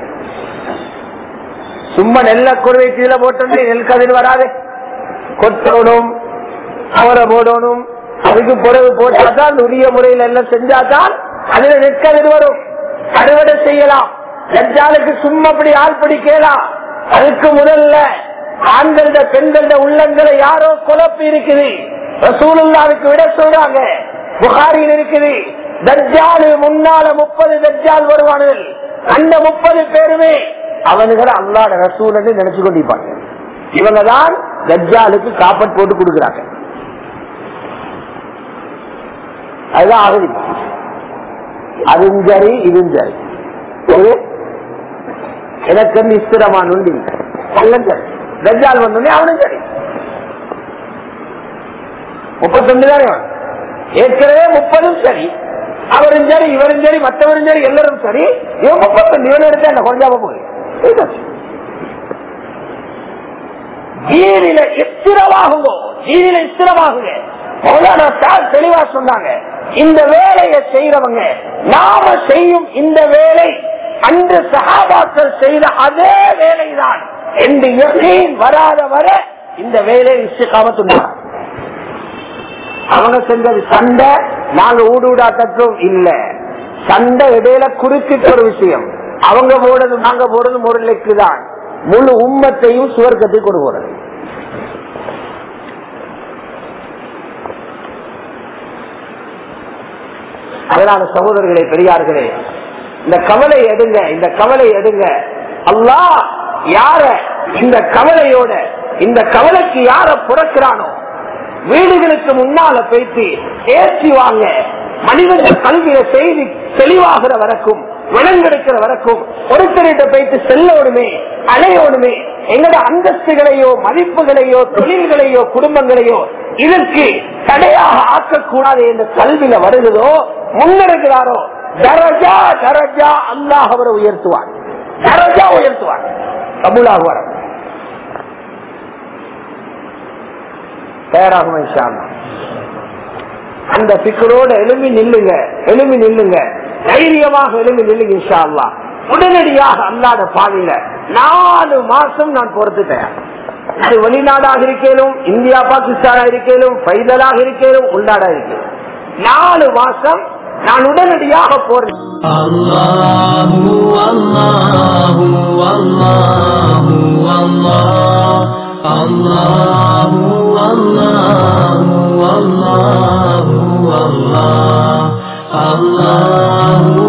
சும்மா நெல்ல குருவை கீழே போட்டு நெல் கதிர் வராது கொட்டணும் அவரை போடணும் அதுக்கு பிறகு போட்டாதான் உரிய முறையில் எல்லாம் செஞ்சாதான் அதுல நெற்கதிர் வரும் அறுவடை செய்யலாம் லட்சாலுக்கு சும்மா அப்படி ஆள் பிடிக்கலாம் அதுக்கு முதல்ல ஆண்கள பெண்கள உள்ளங்களை யாரோ குழப்பி இருக்குது ரசூலுல்லாவுக்கு விட சொல்றாங்க புகாரியில் இருக்குது தஜ்ஜாலு முன்னால முப்பது தஜ்ஜால் வருவானுகள் அந்த முப்பது பேருமே அவனுகளை அல்லாட ரசூல் நினைச்சு கொண்டிருப்பாங்க இவங்க தான் தஜ்ஜாலுக்கு காப்பட் போட்டு கொடுக்கிறாங்க அதுதான் ஆகுதி அதுவும் சரி இதுவும் சரி ஒரு எனக்கு வந்து ஸ்திரமான உண்டு எல்லாம் சரி தஜ்ஜால் வந்தோடனே அவனும் சரி முப்பத்தொன்னு தானே அவன். ஏற்கனவே முப்பதும் சரி அவரும் சரி இவரும் சரி மற்றவரும் சரி எல்லாரும் சரி இவன் முப்பத்தொன்னு இவன் எடுத்து என்ன கொஞ்சாம போகுது இதுதான். ஜீனில ஸ்திரமாகுங்க ஜீனில ஸ்திரமாகுங்க மௌலானா சார் தெளிவா சொன்னாங்க இந்த வேலையை செய்யறவங்க நாம செய்யும் இந்த வேலை அன்று சகாபாக்கள் செய்த அதே வேலைதான் என்று யகீன் வராத வர இந்த வேலையை இஷ்டகாமத்துண்டாங்க அவங்க செஞ்சது சண்டை நாங்க ஊடு ஊடா தத்துவம் இல்ல சண்டை இடையில குறுக்கிட்ட ஒரு விஷயம் அவங்க போடுறது நாங்க போடுறது முரளுக்கு தான் முழு உம்மத்தையும் சுவர்க்கத்துக்கு கொண்டு போறது அதனால சகோதரர்களே பெரியார்களே இந்த கவலை எடுங்க இந்த கவலை எடுங்க அல்லாஹ் யார இந்த கவலையோட இந்த கவலைக்கு யார புறக்கிறானோ வீடுகளுக்கு முன்னால போயிட்டு ஏற்றி வாங்க மனிதர்கள் கல்வியில செய்தி தெளிவாகிற வரைக்கும் விளங்கெடுக்கிற வரைக்கும் ஒருத்தரிட்ட போயிட்டு செல்லோடுமே அலையோடுமே எங்களோட அந்தஸ்துகளையோ மதிப்புகளையோ தொழில்களையோ குடும்பங்களையோ இதற்கு தடையாக ஆக்கக்கூடாது என்ற கல்வியில வருகிறதோ முன்னெடுக்கிறாரோ தரஜா தரஜா அல்லாஹ் அவரை உயர்த்துவார் தரஜா உயர்த்துவார் கபூலாகுவார் தயாராகும் இன்ஷா அல்லாஹ். அந்த பிக்கரோட எழும்பி நில்லுங்க எழும்பி நில்லுங்க தைரியமாக எழும்பி நில்லுங்க இன்ஷா அல்லாஹ். உடனடியாக அல்லாத பாதையில நாலு மாசம் நான் பொறுத்து தயார் அது வெளிநாடாக இருக்கலும் இந்தியா பாகிஸ்தானா இருக்கலும் பைதலாக இருக்கலும் உள்நாடா இருக்கலும் நாலு மாசம் நான் உடனடியாக போறேன் الله والله والله والله الله والله والله والله الله